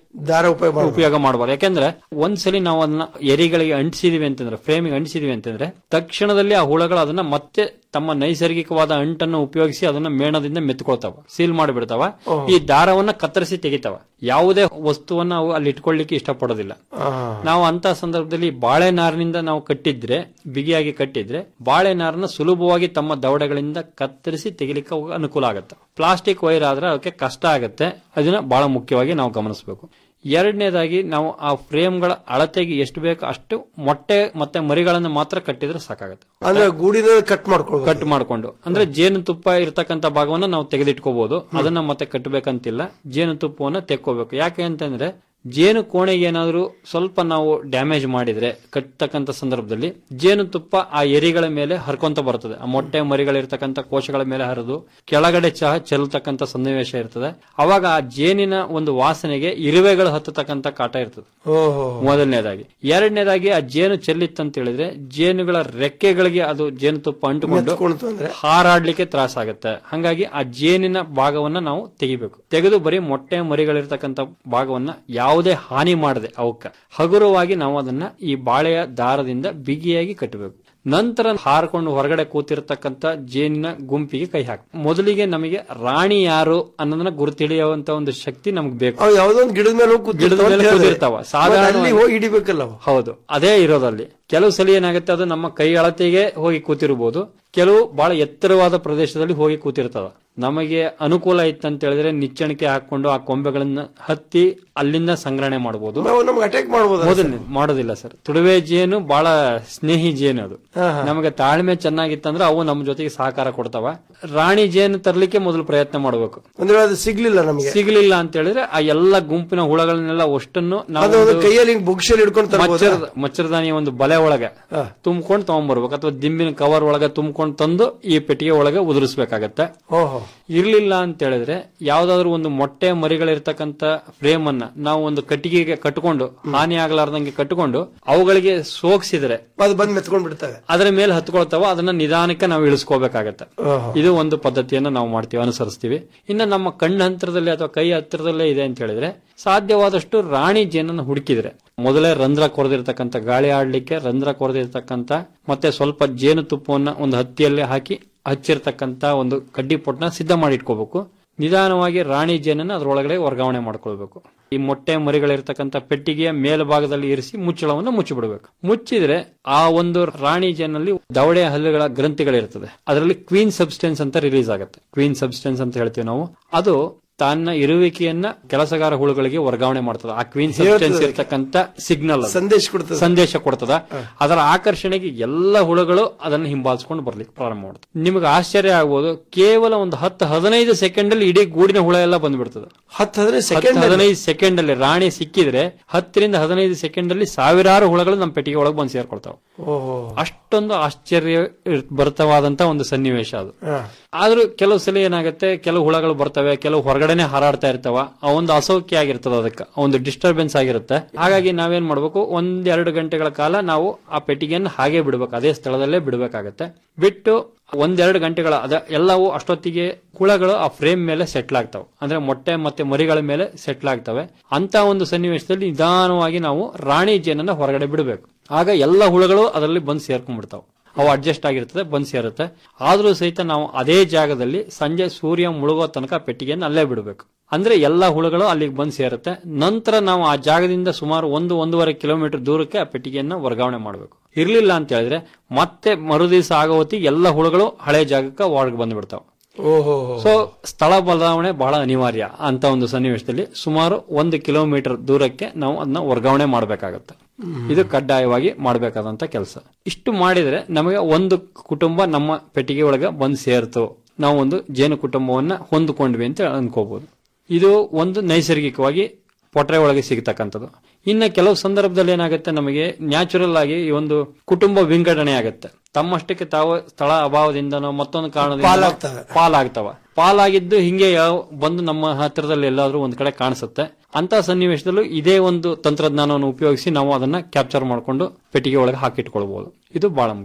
ದಾರ ಉಪಯೋಗ ಮಾಡ್ಬೋದು. ಉಪಯೋಗ ಮಾಡಬಾರ್ದು ಯಾಕಂದ್ರೆ ಒಂದ್ಸಲಿ ನಾವು ಅದನ್ನ ಎರಿಗಳಿಗೆ ಅಂಟಿಸಿದೀವಿ ಅಂತಂದ್ರೆ ಫ್ರೇಮಿಗೆ ಅಂಟಿಸಿದೀವಿ ಅಂತಂದ್ರೆ ತಕ್ಷಣದಲ್ಲಿ ಆ ಹುಳಗಳು ಅದನ್ನ ಮತ್ತೆ ತಮ್ಮ ನೈಸರ್ಗಿಕವಾದ ಅಂಟನ್ನು ಉಪಯೋಗಿಸಿ ಅದನ್ನ ಮೇಣದಿಂದ ಮೆತ್ಕೊಳ್ತಾವ ಸೀಲ್ ಮಾಡಿಬಿಡ್ತಾವ ಈ ದಾರವನ್ನ ಕತ್ತರಿಸಿ ತೆಗಿತಾವ ಯಾವುದೇ ವಸ್ತುವನ್ನ ಅವು ಅಲ್ಲಿ ಇಟ್ಕೊಳ್ಳಿಕ್ಕೆ ಇಷ್ಟಪಡೋದಿಲ್ಲ ನಾವು ಅಂತ ಸಂದರ್ಭದಲ್ಲಿ ಬಾಳೆ ನಾರಿನಿಂದ ನಾವು ಕಟ್ಟಿದ್ರೆ ಬಿಗಿಯಾಗಿ ಕಟ್ಟಿದ್ರೆ ಬಾಳೆ ನಾರನ್ನ ಸುಲಭವಾಗಿ ತಮ್ಮ ದವಡೆಗಳಿಂದ ಕತ್ತರಿಸಿ ತೆಗಿಲಿಕ್ಕೆ ಅವು ಅನುಕೂಲ ಆಗುತ್ತೆ ಪ್ಲಾಸ್ಟಿಕ್ ವೈರ್ ಆದ್ರೆ ಅದಕ್ಕೆ ಕಷ್ಟ ಆಗುತ್ತೆ ಅದನ್ನ ಬಹಳ ಮುಖ್ಯವಾಗಿ ನಾವು ಗಮನಿಸಬೇಕು ಎರಡನೇದಾಗಿ ನಾವು ಆ ಫ್ರೇಮ್ಗಳ ಅಳತೆಗೆ ಎಷ್ಟು ಬೇಕು ಅಷ್ಟು ಮೊಟ್ಟೆ ಮತ್ತೆ ಮರಿಗಳನ್ನು ಮಾತ್ರ ಕಟ್ಟಿದ್ರೆ ಸಾಕಾಗುತ್ತೆ ಅಂದ್ರೆ ಗೂಡಿನ ಕಟ್ ಮಾಡ್ಕೊಳ್ಬೇಕು ಕಟ್ ಮಾಡ್ಕೊಂಡು ಅಂದ್ರೆ ಜೇನುತುಪ್ಪ ಇರ್ತಕ್ಕಂಥ ಭಾಗವನ್ನ ನಾವು ತೆಗೆದಿಟ್ಕೋಬಹುದು ಅದನ್ನ ಮತ್ತೆ ಕಟ್ಟಬೇಕಂತಿಲ್ಲ ಜೇನುತುಪ್ಪವನ್ನ ತೆಕ್ಕೋಬೇಕು ಯಾಕೆ ಅಂತಂದ್ರೆ ಜೇನು ಕೋಣೆಗೆ ಏನಾದರೂ ಸ್ವಲ್ಪ ನಾವು ಡ್ಯಾಮೇಜ್ ಮಾಡಿದ್ರೆ ಕಟ್ಟತಕ್ಕಂಥ ಸಂದರ್ಭದಲ್ಲಿ ಜೇನುತುಪ್ಪ ಆ ಎರಿಗಳ ಮೇಲೆ ಹರ್ಕೊಂತ ಬರ್ತದೆ ಆ ಮೊಟ್ಟೆ ಮರಿಗಳಿರ್ತಕ್ಕಂಥ ಕೋಶಗಳ ಮೇಲೆ ಹರಿದು ಕೆಳಗಡೆ ಚಹ ಚೆಲ್ಲತಕ್ಕಂಥ ಸನ್ನಿವೇಶ ಇರ್ತದೆ ಅವಾಗ ಆ ಜೇನಿನ ಒಂದು ವಾಸನೆಗೆ ಇರುವೆಗಳು ಹತ್ತತಕ್ಕಂಥ ಕಾಟ ಇರ್ತದೆ ಓಹೋ ಮೊದಲನೇದಾಗಿ ಎರಡನೇದಾಗಿ ಆ ಜೇನು ಚೆಲ್ಲಿತ್ತಂತ ಹೇಳಿದ್ರೆ ಜೇನುಗಳ ರೆಕ್ಕೆಗಳಿಗೆ ಅದು ಜೇನುತುಪ್ಪ ಅಂಟುಕೊಂಡು ಮೆತ್ಕೊಳ್ತು ಅಂದ್ರೆ ಹಾರಾಡ್ಲಿಕ್ಕೆ ತ್ರಾಸ ಆಗುತ್ತೆ ಹಂಗಾಗಿ ಆ ಜೇನಿನ ಭಾಗವನ್ನ ನಾವು ತೆಗಿಬೇಕು ತೆಗೆದು ಬರೀ ಮೊಟ್ಟೆ ಮರಿಗಳಿರ್ತಕ್ಕಂಥ ಭಾಗವನ್ನ ಯಾವುದೇ ಹಾನಿ ಮಾಡದೆ ಅವಕ್ಕ ಹಗುರವಾಗಿ ನಾವು ಅದನ್ನ ಈ ಬಾಳೆಯ ದಾರದಿಂದ ಬಿಗಿಯಾಗಿ ಕಟ್ಟಬೇಕು ನಂತರ ಹಾರ್ಕೊಂಡು ಹೊರಗಡೆ ಕೂತಿರ್ತಕ್ಕಂಥ ಜೇನಿನ ಗುಂಪಿಗೆ ಕೈ ಹಾಕಿ ಮೊದಲಿಗೆ ನಮಗೆ ರಾಣಿ ಯಾರು ಅನ್ನೋದನ್ನ ಗುರುತಿಡಿಯುವಂತ ಒಂದು ಶಕ್ತಿ ನಮ್ಗೆ ಬೇಕು ಅವು ಯಾವ್ದೋ ಒಂದು ಗಿಡದ ಮೇಲೆ ಹೋಗಿ ಗಿಡದ ಮೇಲೆ ಕೂತಿರ್ತಾವ ಸಾಧಾರಣ ಸಾಧಾರಣ ಹೋಗಿ ಹಿಡಿಬೇಕಲ್ಲ ಅವು. ಹೌದು ಅದೇ ಇರೋದಲ್ಲಿ ಕೆಲವು ಸಲ ಏನಾಗುತ್ತೆ ಅದು ನಮ್ಮ ಕೈ ಅಳತೆಗೆ ಹೋಗಿ ಕೂತಿರ್ಬೋದು ಕೆಲವು ಬಹಳ ಎತ್ತರವಾದ ಪ್ರದೇಶದಲ್ಲಿ ಹೋಗಿ ಕೂತಿರ್ತವ ನಮಗೆ ಅನುಕೂಲ ಇತ್ತಂತ ಹೇಳಿದ್ರೆ ನಿಚ್ಚಣಿಕೆ ಹಾಕೊಂಡು ಆ ಕೊಂಬೆಗಳನ್ನ ಹತ್ತಿ ಅಲ್ಲಿಂದ ಸಂಗ್ರಹಣೆ ಮಾಡಬಹುದು ನಾವು ನಮ್ಗೆ ಅಟ್ಯಾಕ್ ಮಾಡ್ಬೋದು ಮೊದಲು ಮಾಡೋದಿಲ್ಲ ಸರ್ ತುಡುವೆ ಜೇನು ಬಹಳ ಸ್ನೇಹಿ ಜೇನು ಅದು ನಮಗೆ ತಾಳ್ಮೆ ಚೆನ್ನಾಗಿತ್ತಂದ್ರೆ ಅವು ನಮ್ಮ ಜೊತೆಗೆ ಸಹಕಾರ ಕೊಡ್ತಾವ ರಾಣಿ ಜೇನು ತರ್ಲಿಕ್ಕೆ ಮೊದಲು ಪ್ರಯತ್ನ ಮಾಡಬೇಕು ಅಂದ್ರೆ ಅದು ಸಿಗ್ಲಿಲ್ಲ ನಮಗೆ ಸಿಗ್ಲಿಲ್ಲ ಅಂತ ಹೇಳಿದ್ರೆ ಆ ಎಲ್ಲ ಗುಂಪಿನ ಹುಳಗಳನ್ನೆಲ್ಲ ಅಷ್ಟನ್ನು ಅದು ಒಂದು ಒಂದು ಕೈಯಲ್ಲಿ ಹಿಂಗ್ ಬುಗ್ಸಲ್ಲಿ ಹಿಡ್ಕೊಂಡು ತರ್ಬೋದಾ? ಮಚ್ಚರದ ಮಚ್ಚರದಾನಿ ಒಂದು ಬಲೆ ಒಳಗೆ ತುಂಬ್ಕೊಂಡು ತಗೊಂಡ್ಬರ್ಬೇಕು ಅಥವಾ ದಿಂಬಿನ ಕವರ್ ಒಳಗೆ ತುಂಬ್ಕೊಂಡು ತಂದು ಈ ಪೆಟ್ಟಿಗೆ ಒಳಗೆ ಉದುರಿಸ್ಬೇಕಾಗತ್ತೆ ಓಹೋ ಇರ್ಲಿಲ್ಲ ಅಂತ ಹೇಳಿದ್ರೆ ಯಾವ್ದಾದ್ರು ಒಂದು ಮೊಟ್ಟೆ ಮರಿಗಳಿರ್ತಕ್ಕಂತ ಫ್ರೇಮ್ ಅನ್ನ ನಾವು ಒಂದು ಕಟ್ಟಿಗೆಗೆ ಕಟ್ಕೊಂಡು ಹಾನಿ ಆಗ್ಲಾರ್ದಂಗೆ ಕಟ್ಕೊಂಡು ಅವುಗಳಿಗೆ ಸೋಕ್ಸಿದ್ರೆ ಅದು ಬಂದ್ ಮೆತ್ಕೊಂಡ್ ಬಿಡ್ತವೆ ಅದರ ಮೇಲೆ ಹತ್ಕೊಳ್ತಾವ ಅದನ್ನ ನಿಧಾನಕ್ಕೆ ನಾವು ಇಳಿಸ್ಕೋಬೇಕಾಗತ್ತೆ ಓಹೋ. ಇದು ಒಂದು ಪದ್ಧತಿಯನ್ನ ನಾವು ಮಾಡ್ತೀವಿ ಅನುಸರಿಸ್ತೀವಿ ಇನ್ನು ನಮ್ಮ ಕಣ್ಣ ಹತ್ತಿರದಲ್ಲಿ ಅಥವಾ ಕೈ ಹತ್ತಿರದಲ್ಲೇ ಇದೆ ಅಂತ ಹೇಳಿದ್ರೆ ಸಾಧ್ಯವಾದಷ್ಟು ರಾಣಿ ಜೇನನ್ನು ಹುಡುಕಿದ್ರೆ ಮೊದಲೇ ರಂಧ್ರ ಕೊರೆದಿರ್ತಕ್ಕಂಥ ಗಾಳಿ ಆಡ್ಲಿಕ್ಕೆ ರಂಧ್ರ ಕೊರೆದಿರ್ತಕ್ಕಂಥ ಮತ್ತೆ ಸ್ವಲ್ಪ ಜೇನುತುಪ್ಪವನ್ನ ಒಂದು ಹತ್ತಿಯಲ್ಲೇ ಹಾಕಿ ಹಚ್ಚಿರ್ತಕ್ಕಂಥ ಒಂದು ಕಡ್ಡಿ ಪೊಟ್ನ ಸಿದ್ಧ ಮಾಡಿ ಇಟ್ಕೋಬೇಕು ನಿಧಾನವಾಗಿ ರಾಣಿ ಜೇನನ್ನು ಅದರೊಳಗಡೆ ವರ್ಗಾವಣೆ ಮಾಡ್ಕೊಳ್ಬೇಕು ಈ ಮೊಟ್ಟೆ ಮರಿಗಳಿರ್ತಕ್ಕಂಥ ಪೆಟ್ಟಿಗೆಯ ಮೇಲ್ಭಾಗದಲ್ಲಿ ಇರಿಸಿ ಮುಚ್ಚಳವನ್ನು ಮುಚ್ಚಿಬಿಡಬೇಕು ಮುಚ್ಚಿದ್ರೆ ಆ ಒಂದು ರಾಣಿ ಜೇನಲ್ಲಿ ದವಡೆ ಹಲ್ಲುಗಳ ಗ್ರಂಥಿಗಳಿರ್ತದೆ ಅದರಲ್ಲಿ ಕ್ವೀನ್ ಸಬ್ಸ್ಟೆನ್ಸ್ ಅಂತ ರಿಲೀಸ್ ಆಗುತ್ತೆ ಕ್ವೀನ್ ಸಬ್ಸ್ಟೆನ್ಸ್ ಅಂತ ಹೇಳ್ತೀವಿ ನಾವು ಅದು ತನ್ನ ಇರುವಿಕೆಯನ್ನ ಕೆಲಸಗಾರ ಹುಳುಗಳಿಗೆ ವರ್ಗಾವಣೆ ಮಾಡ್ತದೆ ಆ ಕ್ವೀನ್ ಸಬ್ಸ್ಟೆನ್ಸ್ ಹೇಳ್ತದೆ. ಇರ್ತಕ್ಕಂಥ ಸಿಗ್ನಲ್ ಸಂದೇಶ ಕೊಡ್ತದೆ. ಸಂದೇಶ ಕೊಡ್ತದ ಅದರ ಆಕರ್ಷಣೆಗೆ ಎಲ್ಲ ಹುಳುಗಳು ಅದನ್ನು ಹಿಂಬಾಲಿಸ್ಕೊಂಡು ಬರ್ಲಿಕ್ಕೆ ಪ್ರಾರಂಭ ಮಾಡುತ್ತೆ ನಿಮಗೆ ಆಶ್ಚರ್ಯ ಆಗ್ಬೋದು ಕೇವಲ ಒಂದು ಹತ್ತು ಹದಿನೈದು ಸೆಕೆಂಡ್ ಅಲ್ಲಿ ಇಡೀ ಗೂಡಿನ ಹುಳ ಎಲ್ಲ ಬಂದ್ಬಿಡ್ತದೆ ಹತ್ತು ಹದಿನೈದು ಹತ್ತು ಸೆಕೆಂಡ್ ಹದಿನೈದು ಸೆಕೆಂಡ್ ಅಲ್ಲಿ ರಾಣಿ ಸಿಕ್ಕಿದ್ರೆ ಹತ್ತರಿಂದ ಹದಿನೈದು ಸೆಕೆಂಡ್ ಅಲ್ಲಿ ಸಾವಿರಾರು ಹುಳಗಳು ನಮ್ಮ ಪೆಟ್ಟಿಗೆ ಒಳಗೆ ಬಂದು ಸೇರ್ಕೊಳ್ತಾವ ಓಹೋ ಅಷ್ಟೊಂದು ಆಶ್ಚರ್ಯ ಇರ್- ಭರಿತವಾದಂತ ಒಂದು ಸನ್ನಿವೇಶ ಅದು ಹಾ. ಆದ್ರೂ ಕೆಲವು ಸಲ ಏನಾಗುತ್ತೆ ಕೆಲವು ಹುಳಗಳು ಬರ್ತವೆ ಕೆಲವು ಹೊರಗಡೆನೆ ಹಾರಾಡ್ತಾ ಇರ್ತಾವ ಆ ಒಂದು ಅಸೌಖ್ಯ ಆಗಿರ್ತದ ಅದಕ್ಕೆ ಆ ಒಂದು ಡಿಸ್ಟರ್ಬೆನ್ಸ್ ಆಗಿರುತ್ತೆ ಹಾಗಾಗಿ ನಾವೇನ್ ಮಾಡ್ಬೇಕು ಒಂದ್ ಎರಡು ಗಂಟೆಗಳ ಕಾಲ ನಾವು ಆ ಪೆಟ್ಟಿಗೆಯನ್ನು ಹಾಗೆ ಬಿಡ್ಬೇಕು ಅದೇ ಸ್ಥಳದಲ್ಲೇ ಬಿಡಬೇಕಾಗತ್ತೆ ಬಿಟ್ಟು ಒಂದೆರಡು ಗಂಟೆಗಳ ಅದ ಎಲ್ಲವೂ ಅಷ್ಟೊತ್ತಿಗೆ ಹುಳಗಳು ಆ ಫ್ರೇಮ್ ಮೇಲೆ ಸೆಟ್ಲ್ ಆಗ್ತಾವೆ ಅಂದ್ರೆ ಮೊಟ್ಟೆ ಮತ್ತೆ ಮರಿಗಳ ಮೇಲೆ ಸೆಟ್ಲ್ ಆಗ್ತವೆ ಅಂತ ಒಂದು ಸನ್ನಿವೇಶದಲ್ಲಿ ನಿಧಾನವಾಗಿ ನಾವು ರಾಣಿ ಜೇನನ್ನ ಹೊರಗಡೆ ಬಿಡಬೇಕು ಆಗ ಎಲ್ಲ ಹುಳುಗಳು ಅದರಲ್ಲಿ ಬಂದು ಸೇರ್ಕೊಂಡ್ಬಿಡ್ತಾವೆ ಅವು ಅಡ್ಜಸ್ಟ್ ಆಗಿರ್ತದೆ ಬಂದ್ ಸೇರುತ್ತೆ ಆದ್ರೂ ಸಹಿತ ನಾವು ಅದೇ ಜಾಗದಲ್ಲಿ ಸಂಜೆ ಸೂರ್ಯ ಮುಳುಗೋ ತನಕ ಪೆಟ್ಟಿಗೆಯನ್ನು ಅಲ್ಲೇ ಬಿಡಬೇಕು ಅಂದ್ರೆ ಎಲ್ಲಾ ಹುಳುಗಳು ಅಲ್ಲಿಗೆ ಬಂದ್ ಸೇರುತ್ತೆ ನಂತರ ನಾವು ಆ ಜಾಗದಿಂದ ಸುಮಾರು ಒಂದು ಒಂದೂವರೆ ಕಿಲೋಮೀಟರ್ ದೂರಕ್ಕೆ ಆ ಪೆಟ್ಟಿಗೆಯನ್ನ ವರ್ಗಾವಣೆ ಮಾಡಬೇಕು ಇರ್ಲಿಲ್ಲ ಅಂತ ಹೇಳಿದ್ರೆ ಮತ್ತೆ ಮರುದಿವಸ ಆಗೋ ಹೊತ್ತಿಗೆ ಎಲ್ಲ ಹುಳುಗಳು ಹಳೆ ಜಾಗಕ್ಕೆ ಒಳಗೆ ಬಂದ್ಬಿಡ್ತಾವೆ ಓಹೋ ಸೊ ಸ್ಥಳ ಬದಲಾವಣೆ ಬಹಳ ಅನಿವಾರ್ಯ ಅಂತ ಒಂದು ಸನ್ನಿವೇಶದಲ್ಲಿ ಸುಮಾರು ಒಂದು ಕಿಲೋಮೀಟರ್ ದೂರಕ್ಕೆ ನಾವು ಅದನ್ನ ವರ್ಗಾವಣೆ ಮಾಡಬೇಕಾಗತ್ತೆ ಇದು ಕಡ್ಡಾಯವಾಗಿ ಮಾಡಬೇಕಾದಂತ ಕೆಲಸ ಇಷ್ಟು ಮಾಡಿದ್ರೆ ನಮಗೆ ಒಂದು ಕುಟುಂಬ ನಮ್ಮ ಪೆಟ್ಟಿಗೆ ಒಳಗೆ ಬಂದು ಸೇರ್ತು ನಾವು ಒಂದು ಜೇನು ಕುಟುಂಬವನ್ನ ಹೊಂದಿಕೊಂಡ್ವಿ ಅಂತ ಅನ್ಕೋಬಹುದು ಇದು ಒಂದು ನೈಸರ್ಗಿಕವಾಗಿ ಪೊಟ್ರೆ ಒಳಗೆ ಸಿಗತಕ್ಕಂಥದ್ದು ಇನ್ನು ಕೆಲವು ಸಂದರ್ಭದಲ್ಲಿ ಏನಾಗುತ್ತೆ ನಮಗೆ ನ್ಯಾಚುರಲ್ ಆಗಿ ಈ ಒಂದು ಕುಟುಂಬ ವಿಂಗಡಣೆ ಆಗುತ್ತೆ ತಮ್ಮಷ್ಟಕ್ಕೆ ತಾವು ಸ್ಥಳ ಅಭಾವದಿಂದನೋ ಮತ್ತೊಂದು ಕಾರಣದಿಂದ ಪಾಲಾಗ್ತವೆ. ಪಾಲಾಗ್ತವ ಪಾಲಾಗಿದ್ದು ಹಿಂಗೆ ಯಾವ ಬಂದು ನಮ್ಮ ಹತ್ತಿರದಲ್ಲಿ ಎಲ್ಲಾದ್ರೂ ಒಂದ್ ಕಡೆ ಕಾಣಿಸುತ್ತೆ ಅಂತ ಸನ್ನಿವೇಶದಲ್ಲೂ ಇದೇ ಒಂದು ತಂತ್ರಜ್ಞಾನವನ್ನು ಉಪಯೋಗಿಸಿ ನಾವು ಅದನ್ನ ಕ್ಯಾಪ್ಚರ್ ಮಾಡಿಕೊಂಡು ಪೆಟ್ಟಿಗೆ ಒಳಗೆ ಹಾಕಿಟ್ಕೊಳ್ಬಹುದು ಇದು ಬಹಳ ಮುಖ್ಯ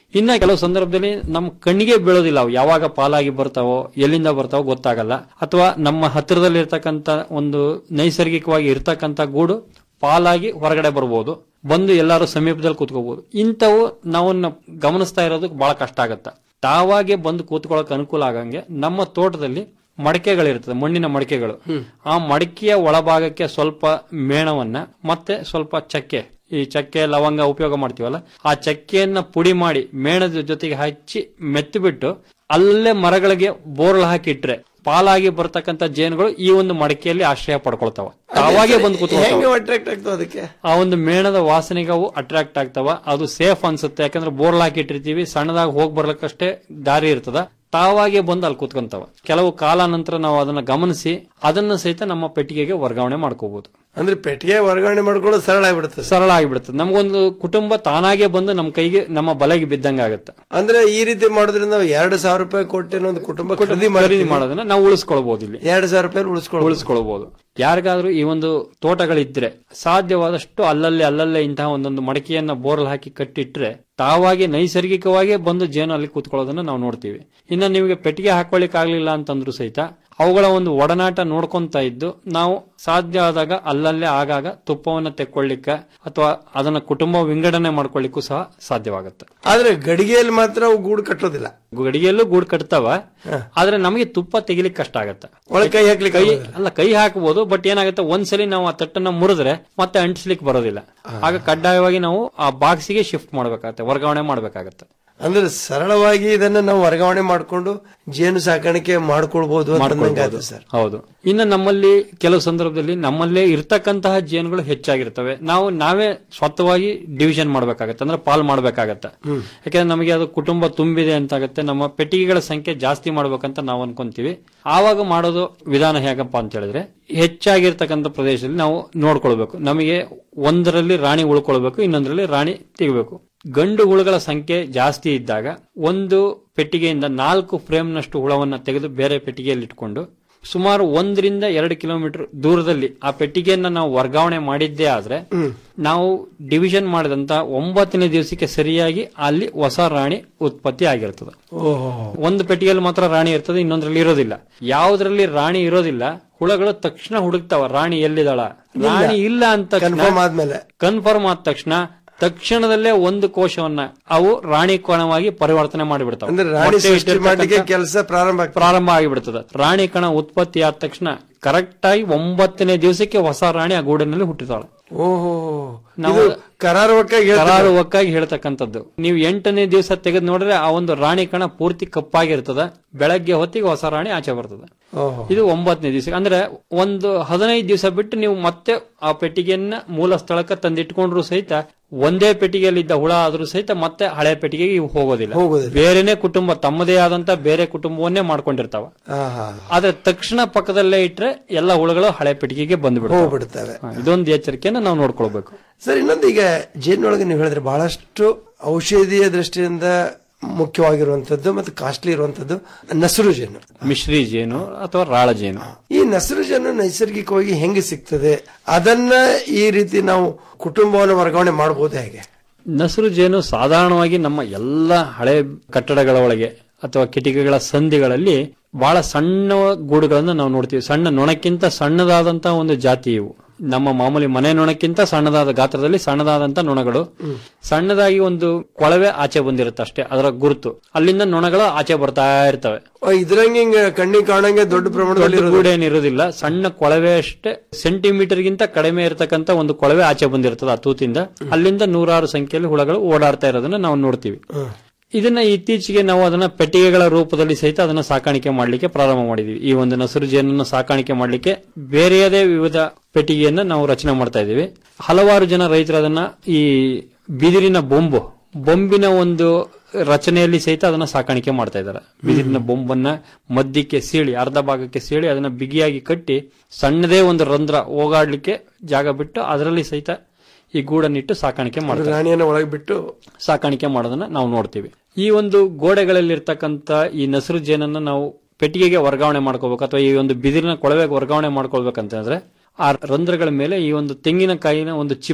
ಇನ್ನ ಕೆಲವು ಸಂದರ್ಭದಲ್ಲಿ ನಮ್ಮ ಕಣ್ಣಿಗೆ ಬೀಳೋದಿಲ್ಲ ಅವು ಯಾವಾಗ ಪಾಲಾಗಿ ಬರ್ತಾವೋ ಎಲ್ಲಿಂದ ಬರ್ತಾವೋ ಗೊತ್ತಾಗಲ್ಲ ಅಥವಾ ನಮ್ಮ ಹತ್ತಿರದಲ್ಲಿ ಇರ್ತಕ್ಕಂತ ಒಂದು ನೈಸರ್ಗಿಕವಾಗಿ ಇರ್ತಕ್ಕಂತ ಗೂಡು ಪಾಲಾಗಿ ಹೊರಗಡೆ ಬರ್ಬೋದು ಬಂದು ಎಲ್ಲರೂ ಸಮೀಪದಲ್ಲಿ ಕೂತ್ಕೋಬಹುದು ಇಂಥವು ನಾವು ನ- ಗಮನಿಸ್ತಾ ಇರೋದಕ್ಕೆ ಬಹಳ ಕಷ್ಟ ಆಗತ್ತ ತಾವಾಗೆ ಬಂದು ಕೂತ್ಕೊಳ್ಳೋಕೆ ಅನುಕೂಲ ಆಗಂಗೆ ನಮ್ಮ ತೋಟದಲ್ಲಿ ಮಡಕೆಗಳಿರ್ತದೆ ಮಣ್ಣಿನ ಮಡಕೆಗಳು ಆ ಮಡಕೆಯ ಒಳಭಾಗಕ್ಕೆ ಸ್ವಲ್ಪ ಮೇಣವನ್ನ ಮತ್ತೆ ಸ್ವಲ್ಪ ಚಕ್ಕೆ ಈ ಚಕ್ಕೆ ಲವಂಗ ಉಪಯೋಗ ಮಾಡ್ತೀವಲ್ಲ ಆ ಚಕ್ಕೆಯನ್ನ ಪುಡಿ ಮಾಡಿ ಮೇಣದ ಜೊತೆಗೆ ಹಚ್ಚಿ ಮೆತ್ತಿಬಿಟ್ಟು ಅಲ್ಲೇ ಮರಗಳಿಗೆ ಬೋರ್ಲ್ ಹಾಕಿಟ್ರೆ ಪಾಲಾಗಿ ಬರ್ತಕ್ಕಂತ ಜೇನುಗಳು ಈ ಒಂದು ಮಡಕೆಯಲ್ಲಿ ಆಶ್ರಯ ಪಡ್ಕೊಳ್ತಾವ ತಾವಾಗೆ ಬಂದು ಹೆಂಗೆ ಕೂತ್ಕೊಳ್ತಾವ ಅಟ್ರಾಕ್ಟ್ ಆಗ್ತಾವ ಅದಕ್ಕೆ ಆ ಒಂದು ಮೇಣದ ವಾಸನೆಗೆ ಅವು ಅಟ್ರಾಕ್ಟ್ ಆಗ್ತಾವ ಅದು ಸೇಫ್ ಅನ್ಸುತ್ತೆ ಯಾಕಂದ್ರೆ ಬೋರ್ಲ್ ಹಾಕಿಟ್ಟಿರ್ತೀವಿ ಸಣ್ಣದಾಗಿ ಹೋಗಿ ಬರ್ಲಿಕ್ಕಷ್ಟೇ ದಾರಿ ಇರ್ತದ ತಾವಾಗೆ ಬಂದು ಅಲ್ಲಿ ಕೂತ್ಕೊಂತಾವ ಕೆಲವು ಕಾಲ ನಂತರ ನಾವು ಅದನ್ನ ಗಮನಿಸಿ ಅದನ್ನ ಸಹಿತ ನಮ್ಮ ಪೆಟ್ಟಿಗೆಗೆ ವರ್ಗಾವಣೆ ಮಾಡ್ಕೋಬಹುದು ಅಂದ್ರೆ ಪೆಟ್ಟಿಗೆ ವರ್ಗಾವಣೆ ಮಾಡ್ಕೊಳ್ಳೋದು ಸರಳ ಆಗ್ಬಿಡುತ್ತೆ ಸರಳ ಆಗಿಬಿಡುತ್ತೆ ನಮಗೊಂದು ಕುಟುಂಬ ತಾನಾಗೆ ಬಂದು ನಮ್ಮ ಕೈಗೆ ನಮ್ಮ ಬಲೆಗೆ ಬಿದ್ದಂಗ ಆಗುತ್ತೆ ಅಂದ್ರೆ ಈ ರೀತಿ ಮಾಡೋದ್ರಿಂದ ನಾವು ಎರಡು ಸಾವಿರ ರೂಪಾಯಿ ಕೊಟ್ಟೇನೋ ಒಂದು ಕುಟುಂಬ ಖರೀದಿ ಖರೀದಿ ಮಾಡ್ತೀವಿ. ಮಾಡೋದನ್ನ ನಾವು ಉಳಿಸ್ಕೊಳ್ಬಹುದು ಇಲ್ಲಿ ಎರಡು ಸಾವಿರ ರೂಪಾಯಿ ಉಳಿಸ್ಕೊಳ್ಳಿ ಉಳಿಸ್ಕೊಳ್ಬಹುದು ಯಾರಿಗಾದ್ರೂ ಈ ಒಂದು ತೋಟಗಳಿದ್ರೆ ಸಾಧ್ಯವಾದಷ್ಟು ಅಲ್ಲಲ್ಲೇ ಅಲ್ಲಲ್ಲೇ ಇಂತಹ ಒಂದೊಂದು ಮಡಕೆಯನ್ನ ಬೋರ್ಲ್ ಹಾಕಿ ಕಟ್ಟಿಟ್ರೆ ತಾವಾಗಿ ನೈಸರ್ಗಿಕವಾಗಿ ಬಂದು ಜೇನು ಅಲ್ಲಿ ಕೂತ್ಕೊಳ್ಳೋದನ್ನ ನಾವು ನೋಡ್ತೀವಿ ಇನ್ನು ನಿಮಗೆ ಪೆಟ್ಟಿಗೆ ಹಾಕೊಳ್ಳಿಕ್ ಆಗ್ಲಿಲ್ಲ ಅಂತಂದ್ರು ಸಹಿತ ಅವುಗಳ ಒಂದು ಒಡನಾಟ ನೋಡ್ಕೊಂತ ಇದ್ದು ನಾವು ಸಾಧ್ಯ ಆದಾಗ ಅಲ್ಲಲ್ಲೇ ಆಗಾಗ ತುಪ್ಪವನ್ನ ತೆಕ್ಕೊಳ್ಳಿಕ್ಕೆ ಅಥವಾ ಅದನ್ನ ಕುಟುಂಬ ವಿಂಗಡಣೆ ಮಾಡ್ಕೊಳ್ಳಿಕ್ಕೂ ಸಹ ಸಾಧ್ಯವಾಗುತ್ತೆ ಆದ್ರೆ ಗಡಿಗೆಯಲ್ಲಿ ಮಾತ್ರ ಅವು ಗೂಡು ಕಟ್ಟೋದಿಲ್ಲ ಗಡಿಗೆಯಲ್ಲೂ ಗೂಡು ಕಟ್ತಾವ ಆದ್ರೆ ನಮಗೆ ತುಪ್ಪ ತೆಗಿಲಿಕ್ಕೆ ಕಷ್ಟ ಆಗತ್ತೆ ಒಳಗೆ ಕೈ ಹಾಕ್ಲಿಕ್ಕೆ ಕೈ ಆಗೋದಿಲ್ಲ. ಅಲ್ಲ ಕೈ ಹಾಕಬಹುದು ಬಟ್ ಏನಾಗುತ್ತೆ ಒಂದ್ಸಲಿ ನಾವು ಆ ತಟ್ಟನ್ನ ಮುರಿದ್ರೆ ಮತ್ತೆ ಅಂಟಿಸ್ಲಿಕ್ಕೆ ಬರೋದಿಲ್ಲ ಆಗ ಕಡ್ಡಾಯವಾಗಿ ನಾವು ಆ ಬಾಕ್ಸಿಗೆ ಶಿಫ್ಟ್ ಮಾಡ್ಬೇಕಾಗತ್ತೆ ವರ್ಗಾವಣೆ ಮಾಡ್ಬೇಕಾಗತ್ತೆ ಅಂದ್ರೆ ಸರಳವಾಗಿ ಇದನ್ನ ನಾವು ವರ್ಗಾವಣೆ ಮಾಡ್ಕೊಂಡು ಜೇನು ಸಾಕಾಣಿಕೆ ಮಾಡ್ಕೊಳ್ಬಹುದು ಅಂತ ಮಾಡ್ಕೊಳ್ಬೋದು. ಸರ್ ಹೌದು ಇನ್ನು ನಮ್ಮಲ್ಲಿ ಕೆಲವು ಸಂದರ್ಭದಲ್ಲಿ ನಮ್ಮಲ್ಲೇ ಇರ್ತಕ್ಕಂತಹ ಜೇನುಗಳು ಹೆಚ್ಚಾಗಿರ್ತವೆ ನಾವು ನಾವೇ ಸ್ವತಃವಾಗಿ ಡಿವಿಷನ್ ಮಾಡ್ಬೇಕಾಗತ್ತೆ ಅಂದ್ರೆ ಪಾಲ್ ಮಾಡ್ಬೇಕಾಗತ್ತೆ ಹ್ಮ್. ಯಾಕಂದ್ರೆ ನಮಗೆ ಅದು ಕುಟುಂಬ ತುಂಬಿದೆ ಅಂತಾಗತ್ತೆ ನಮ್ಮ ಪೆಟ್ಟಿಗೆಗಳ ಸಂಖ್ಯೆ ಜಾಸ್ತಿ ಮಾಡ್ಬೇಕಂತ ನಾವು ಅನ್ಕೊಂತೀವಿ ಆವಾಗ ಮಾಡೋದು ವಿಧಾನ ಹೇಗಪ್ಪ ಅಂತ ಹೇಳಿದ್ರೆ ಹೆಚ್ಚಾಗಿರ್ತಕ್ಕಂಥ ಪ್ರದೇಶದಲ್ಲಿ ನಾವು ನೋಡ್ಕೊಳ್ಬೇಕು ನಮಗೆ ಒಂದರಲ್ಲಿ ರಾಣಿ ಉಳ್ಕೊಳ್ಬೇಕು ಇನ್ನೊಂದರಲ್ಲಿ ರಾಣಿ ತೆಗಿಬೇಕು ಗಂಡು ಹುಳುಗಳ ಸಂಖ್ಯೆ ಜಾಸ್ತಿ ಇದ್ದಾಗ ಒಂದು ಪೆಟ್ಟಿಗೆಯಿಂದ ನಾಲ್ಕು ಫ್ರೇಮ್ನಷ್ಟು ಹುಳವನ್ನ ತೆಗೆದು ಬೇರೆ ಪೆಟ್ಟಿಗೆಯಲ್ಲಿ ಇಟ್ಕೊಂಡು ಸುಮಾರು ಒಂದರಿಂದ ಎರಡು ಕಿಲೋಮೀಟರ್ ದೂರದಲ್ಲಿ ಆ ಪೆಟ್ಟಿಗೆಯನ್ನ ನಾವು ವರ್ಗಾವಣೆ ಮಾಡಿದ್ದೇ ಆದ್ರೆ ನಾವು ಡಿವಿಷನ್ ಮಾಡಿದಂತ ಒಂಬತ್ತನೇ ದಿವಸಕ್ಕೆ ಸರಿಯಾಗಿ ಅಲ್ಲಿ ಹೊಸ ರಾಣಿ ಉತ್ಪತ್ತಿ ಆಗಿರ್ತದೆ ಓಹೋ ಒಂದು ಪೆಟ್ಟಿಗೆಯಲ್ಲಿ ಮಾತ್ರ ರಾಣಿ ಇರ್ತದೆ ಇನ್ನೊಂದ್ರಲ್ಲಿ ಇರೋದಿಲ್ಲ ಯಾವ್ದ್ರಲ್ಲಿ ರಾಣಿ ಇರೋದಿಲ್ಲ ಹುಳಗಳು ತಕ್ಷಣ ಹುಡುಕ್ತಾವ ರಾಣಿ ಎಲ್ಲಿದಾಳ ರಾಣಿ ಇಲ್ಲ ಅಂತ Confirm ಆದ್ಮೇಲೆ. ಕನ್ಫರ್ಮ್ ಆದ ತಕ್ಷಣ ತಕ್ಷಣದಲ್ಲೇ ಒಂದು ಕೋಶವನ್ನ ಅವು ರಾಣಿ ಕೋಣವಾಗಿ ಪರಿವರ್ತನೆ ಮಾಡಿಬಿಡ್ತಾವ ಅಂದ್ರೆ ರಾಣಿ ಮೊಟ್ಟೆ ಸೃಷ್ಟಿ ಮಾಡ್ಲಿಕ್ಕೆ ಇಟ್ಟಿರ್ತಕ್ಕಂಥ- ಕೆಲಸ ಪ್ರಾರಂಭ ಆಗ್ತದೆ. ಪ್ರಾರಂಭ ಆಗಿಬಿಡ್ತದೆ ರಾಣಿ ಕಣ ಉತ್ಪತ್ತಿ ಆದ ತಕ್ಷಣ ಕರೆಕ್ಟ್ ಆಗಿ ಒಂಬತ್ತನೇ ದಿವಸಕ್ಕೆ ಹೊಸ ರಾಣಿ ಆ ಗೂಡಿನಲ್ಲಿ ಹುಟ್ಟಿದಾಳೆ ಓಹೋ ನಾವು ಇದು ಕರಾರುವಕ್ಕಾಗಿ ಹೇಳ್ತಾರೆ. ಕರಾರುವಕ್ಕಾಗಿ ಹೇಳ್ತಕ್ಕಂಥದ್ದು ನೀವು ಎಂಟನೇ ದಿವಸ ತೆಗೆದು ನೋಡಿದ್ರೆ ಆ ಒಂದು ರಾಣಿ ಕಣ ಪೂರ್ತಿ ಕಪ್ಪಾಗಿರ್ತದ ಬೆಳಗ್ಗೆ ಹೊತ್ತಿಗೆ ಹೊಸ ರಾಣಿ ಆಚೆ ಬರ್ತದೆ ಓಹೋ. ಇದು ಒಂಬತ್ತನೇ ದಿವಸ ಅಂದ್ರೆ ಒಂದು ಹದಿನೈದು ದಿವಸ ಬಿಟ್ಟು ನೀವು ಮತ್ತೆ ಆ ಪೆಟ್ಟಿಗೆಯನ್ನ ಮೂಲ ಸ್ಥಳಕ್ಕೆ ತಂದಿಟ್ಕೊಂಡ್ರು ಸಹಿತ ಒಂದೇ ಪೆಟ್ಟಿಗೆಯಲ್ಲಿ ಇದ್ದ ಹುಳ ಆದ್ರೂ ಸಹಿತ ಮತ್ತೆ ಹಳೆ ಪೆಟ್ಟಿಗೆಗೆ ಇವು ಹೋಗೋದಿಲ್ಲ ಹೋಗೋದಿಲ್ಲ. ಬೇರೆನೆ ಕುಟುಂಬ ತಮ್ಮದೇ ಆದಂತ ಬೇರೆ ಕುಟುಂಬವನ್ನೇ ಮಾಡ್ಕೊಂಡಿರ್ತಾವ ಆಹಾ. ಆದ್ರೆ ತಕ್ಷಣ ಪಕ್ಕದಲ್ಲೇ ಇಟ್ರೆ ಎಲ್ಲ ಹುಳುಗಳು ಹಳೆ ಪೆಟ್ಟಿಗೆಗೆ ಬಂದ್ಬಿಡ್ತಾವೆ ಹೋಗ್ಬಿಡ್ತವೆ. ಹಾ, ಇದೊಂದು ಎಚ್ಚರಿಕೆಯನ್ನು ನಾವು ನೋಡ್ಕೊಳ್ಬೇಕು ಸರ್ ಇನ್ನೊಂದು ಈಗ ಜೇನೊಳಗೆ ನೀವು ಹೇಳಿದ್ರೆ ಬಹಳಷ್ಟು ಔಷಧೀಯ ದೃಷ್ಟಿಯಿಂದ ಮುಖ್ಯವಾಗಿರುವಂತದ್ದು ಮತ್ತು ಕಾಸ್ಟ್ಲಿ ಇರುವಂತದ್ದು ನಸರು ಜೇನು ಮಿಶ್ರಿ ಜೇನು ಅಥವಾ ರಾಳ ಜೇನು ಈ ನಸರು ಜೇನು ನೈಸರ್ಗಿಕವಾಗಿ ಹೆಂಗೆ ಸಿಗ್ತದೆ ಅದನ್ನ ಈ ರೀತಿ ನಾವು ಕುಟುಂಬವನ್ನು ವರ್ಗಾವಣೆ ಮಾಡಬಹುದು ಹೇಗೆ ನಸರು ಜೇನು ಸಾಧಾರಣವಾಗಿ ನಮ್ಮ ಎಲ್ಲ ಹಳೆ ಕಟ್ಟಡಗಳ ಒಳಗೆ ಅಥವಾ ಕಿಟಿಕಿಗಳ ಸಂಧಿಗಳಲ್ಲಿ ಬಹಳ ಸಣ್ಣ ಗೂಡುಗಳನ್ನು ನಾವು ನೋಡ್ತೀವಿ ಸಣ್ಣ ನೊಣಕ್ಕಿಂತ ಸಣ್ಣದಾದಂತಹ ಒಂದು ಜಾತಿ ಇವು ನಮ್ಮ ಮಾಮೂಲಿ ಮನೆ ನೊಣಕ್ಕಿಂತ ಸಣ್ಣದಾದ ಗಾತ್ರದಲ್ಲಿ ಸಣ್ಣದಾದಂತ ನೊಣಗಳು ಸಣ್ಣದಾಗಿ ಒಂದು ಕೊಳವೆ ಆಚೆ ಬಂದಿರುತ್ತೆ ಅಷ್ಟೇ ಅದರ ಗುರುತು ಅಲ್ಲಿಂದ ನೊಣಗಳು ಆಚೆ ಬರ್ತಾ ಇರ್ತವೆ ಇದ್ರಂಗೆ ಹಿಂಗ ಕಣ್ಣಿಗೆ ಕಾಣಂಗೆ ದೊಡ್ಡ ಪ್ರಮಾಣದಲ್ಲಿ ದೊಡ್ಡ ಇರೋದು. ಗೂಡು ಏನಿರೋದಿಲ್ಲ ಸಣ್ಣ ಕೊಳವೆ ಅಷ್ಟೇ ಸೆಂಟಿಮೀಟರ್ ಗಿಂತ ಕಡಿಮೆ ಇರತಕ್ಕಂತ ಒಂದು ಕೊಳವೆ ಆಚೆ ಬಂದಿರ್ತದೆ ಆ ತೂತಿಂದ ಅಲ್ಲಿಂದ ನೂರಾರು ಸಂಖ್ಯೆಯಲ್ಲಿ ಹುಳಗಳು ಓಡಾಡ್ತಾ ಇರೋದನ್ನ ನಾವು ನೋಡ್ತೀವಿ ಇದನ್ನ ಇತ್ತೀಚೆಗೆ ನಾವು ಅದನ್ನ ಪೆಟ್ಟಿಗೆಗಳ ರೂಪದಲ್ಲಿ ಸಹಿತ ಅದನ್ನ ಸಾಕಾಣಿಕೆ ಮಾಡಲಿಕ್ಕೆ ಪ್ರಾರಂಭ ಮಾಡಿದೀವಿ ಈ ಒಂದು ನಸರು ಜೇನನ್ನು ಸಾಕಾಣಿಕೆ ಮಾಡಲಿಕ್ಕೆ ಬೇರೆಯದೇ ವಿವಿಧ ಪೆಟ್ಟಿಗೆಯನ್ನ ನಾವು ರಚನೆ ಮಾಡ್ತಾ ಇದ್ದೀವಿ ಹಲವಾರು ಜನ ರೈತರು ಅದನ್ನ ಈ ಬಿದಿರಿನ ಬೊಂಬು ಬೊಂಬಿನ ಒಂದು ರಚನೆಯಲ್ಲಿ ಸಹಿತ ಅದನ್ನ ಸಾಕಾಣಿಕೆ ಮಾಡ್ತಾ ಇದ್ದಾರೆ ಬಿದಿರಿನ ಬೊಂಬನ್ನ ಮಧ್ಯಕ್ಕೆ ಸೀಳಿ ಅರ್ಧ ಭಾಗಕ್ಕೆ ಸೀಳಿ ಅದನ್ನ ಬಿಗಿಯಾಗಿ ಕಟ್ಟಿ ಸಣ್ಣದೇ ಒಂದು ರಂಧ್ರ ಓಗಾಡ್ಲಿಕ್ಕೆ ಜಾಗ ಬಿಟ್ಟು ಅದರಲ್ಲಿ ಸಹಿತ ಈ ಗೂಡನ್ನಿಟ್ಟು ಸಾಕಾಣಿಕೆ ಮಾಡ್ತಾರೆ ರಾಣಿಯನ್ನ ಒಳಗೆ ಬಿಟ್ಟು ಸಾಕಾಣಿಕೆ ಮಾಡೋದನ್ನ ನಾವು ನೋಡ್ತೀವಿ ಈ ಒಂದು ಗೋಡೆಗಳಲ್ಲಿರ್ತಕ್ಕಂಥ ಈ ನಸರು ಜೇನನ್ನ ನಾವು ಪೆಟ್ಟಿಗೆಗೆ ವರ್ಗಾವಣೆ ಮಾಡ್ಕೋಬೇಕು ಅಥವಾ ಈ ಒಂದು ಬಿದಿರಿನ ಕೊಳವೆಗೆ ವರ್ಗಾವಣೆ ಮಾಡ್ಕೊಳ್ಬೇಕಂತಂದ್ರೆ ಆ ರಂಧ್ರಗಳ ಮೇಲೆ ಈ ಒಂದು ತೆಂಗಿನಕಾಯಿನ ಒಂದು ಚಿಪ್ಪು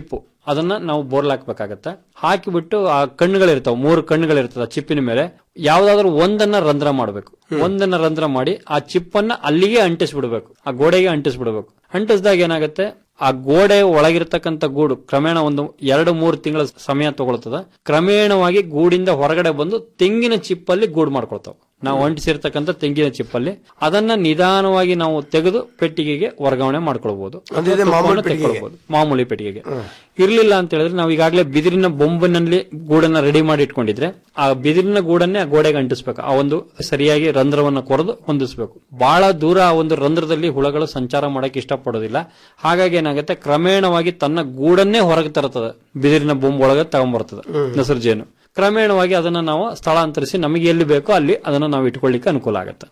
ಅದನ್ನ ನಾವು ಬೋರ್ಲ್ ಹಾಕ್ಬೇಕಾಗತ್ತೆ ಹಾಕಿಬಿಟ್ಟು ಆ ಕಣ್ಣುಗಳಿರ್ತಾವ ಮೂರು ಕಣ್ಣುಗಳಿರ್ತದ ಚಿಪ್ಪಿನ ಮೇಲೆ ಯಾವ್ದಾದ್ರು ಒಂದನ್ನ ರಂಧ್ರ ಮಾಡಬೇಕು ಒಂದನ್ನ ರಂಧ್ರ ಮಾಡಿ ಆ ಚಿಪ್ಪನ್ನ ಅಲ್ಲಿಗೆ ಅಂಟಿಸ್ಬಿಡ್ಬೇಕು ಆ ಗೋಡೆಗೆ ಅಂಟಿಸ್ಬಿಡ್ಬೇಕು ಅಂಟಿಸಿದಾಗ ಏನಾಗುತ್ತೆ ಆ ಗೋಡೆ ಒಳಗಿರ್ತಕ್ಕಂಥ ಗೂಡು ಕ್ರಮೇಣ ಒಂದು ಎರಡು ಮೂರು ತಿಂಗಳ ಸಮಯ ತಗೊಳ್ತದ ಕ್ರಮೇಣವಾಗಿ ಗೂಡಿಂದ ಹೊರಗಡೆ ಬಂದು ತೆಂಗಿನ ಚಿಪ್ಪಲ್ಲಿ ಗೂಡು ಮಾಡ್ಕೊಳ್ತಾವ ನಾವು ಅಂಟಿಸಿರ್ತಕ್ಕಂಥ ತೆಂಗಿನ ಚಿಪ್ಪಲ್ಲಿ ಅದನ್ನ ನಿಧಾನವಾಗಿ ನಾವು ತೆಗೆದು ಪೆಟ್ಟಿಗೆಗೆ ವರ್ಗಾವಣೆ ಮಾಡ್ಕೊಳ್ಬಹುದು ಅಂದ್ರೆ ಇದು ಮಾಮೂಲಿ ಪೆಟ್ಟಿಗೆಗೆ? ತೆಕ್ಕೊಳ್ಬಹುದು. ಮಾಮೂಲಿ ಪೆಟ್ಟಿಗೆಗೆ ಇರ್ಲಿಲ್ಲ ಅಂತ ಹೇಳಿದ್ರೆ ನಾವು ಈಗಾಗಲೇ ಬಿದಿರಿನ ಬೊಂಬಿನಲ್ಲಿ ಗೂಡನ್ನ ರೆಡಿ ಮಾಡಿ ಇಟ್ಕೊಂಡಿದ್ರೆ ಆ ಬಿದಿರಿನ ಗೂಡನ್ನೇ ಆ ಗೋಡೆಗೆ ಅಂಟಿಸ್ಬೇಕು ಆ ಒಂದು ಸರಿಯಾಗಿ ರಂಧ್ರವನ್ನ ಕೊರೆದು ಹೊಂದಿಸ್ಬೇಕು ಬಹಳ ದೂರ ಆ ಒಂದು ರಂಧ್ರದಲ್ಲಿ ಹುಳಗಳು ಸಂಚಾರ ಮಾಡಕ್ಕೆ ಇಷ್ಟಪಡೋದಿಲ್ಲ ಹಾಗಾಗಿ ಏನಾಗುತ್ತೆ ಕ್ರಮೇಣವಾಗಿ ತನ್ನ ಗೂಡನ್ನೇ ಹೊರಗೆ ತರ್ತದೆ ಬಿದಿರಿನ ಬೊಂಬ್ ಒಳಗೆ ತಗೊಂಡ್ಬರ್ತದೆ ನಸರು ಜೇನು ಕ್ರಮೇಣವಾಗಿ ಅದನ್ನ ನಾವು ಸ್ಥಳಾಂತರಿಸಿ ನಮಗೆ ಎಲ್ಲಿ ಬೇಕೋ ಅಲ್ಲಿ ಅದನ್ನ ನಾವು ಇಟ್ಕೊಳ್ಳಿಕ್ಕೆ ಅನುಕೂಲ ಆಗುತ್ತೆ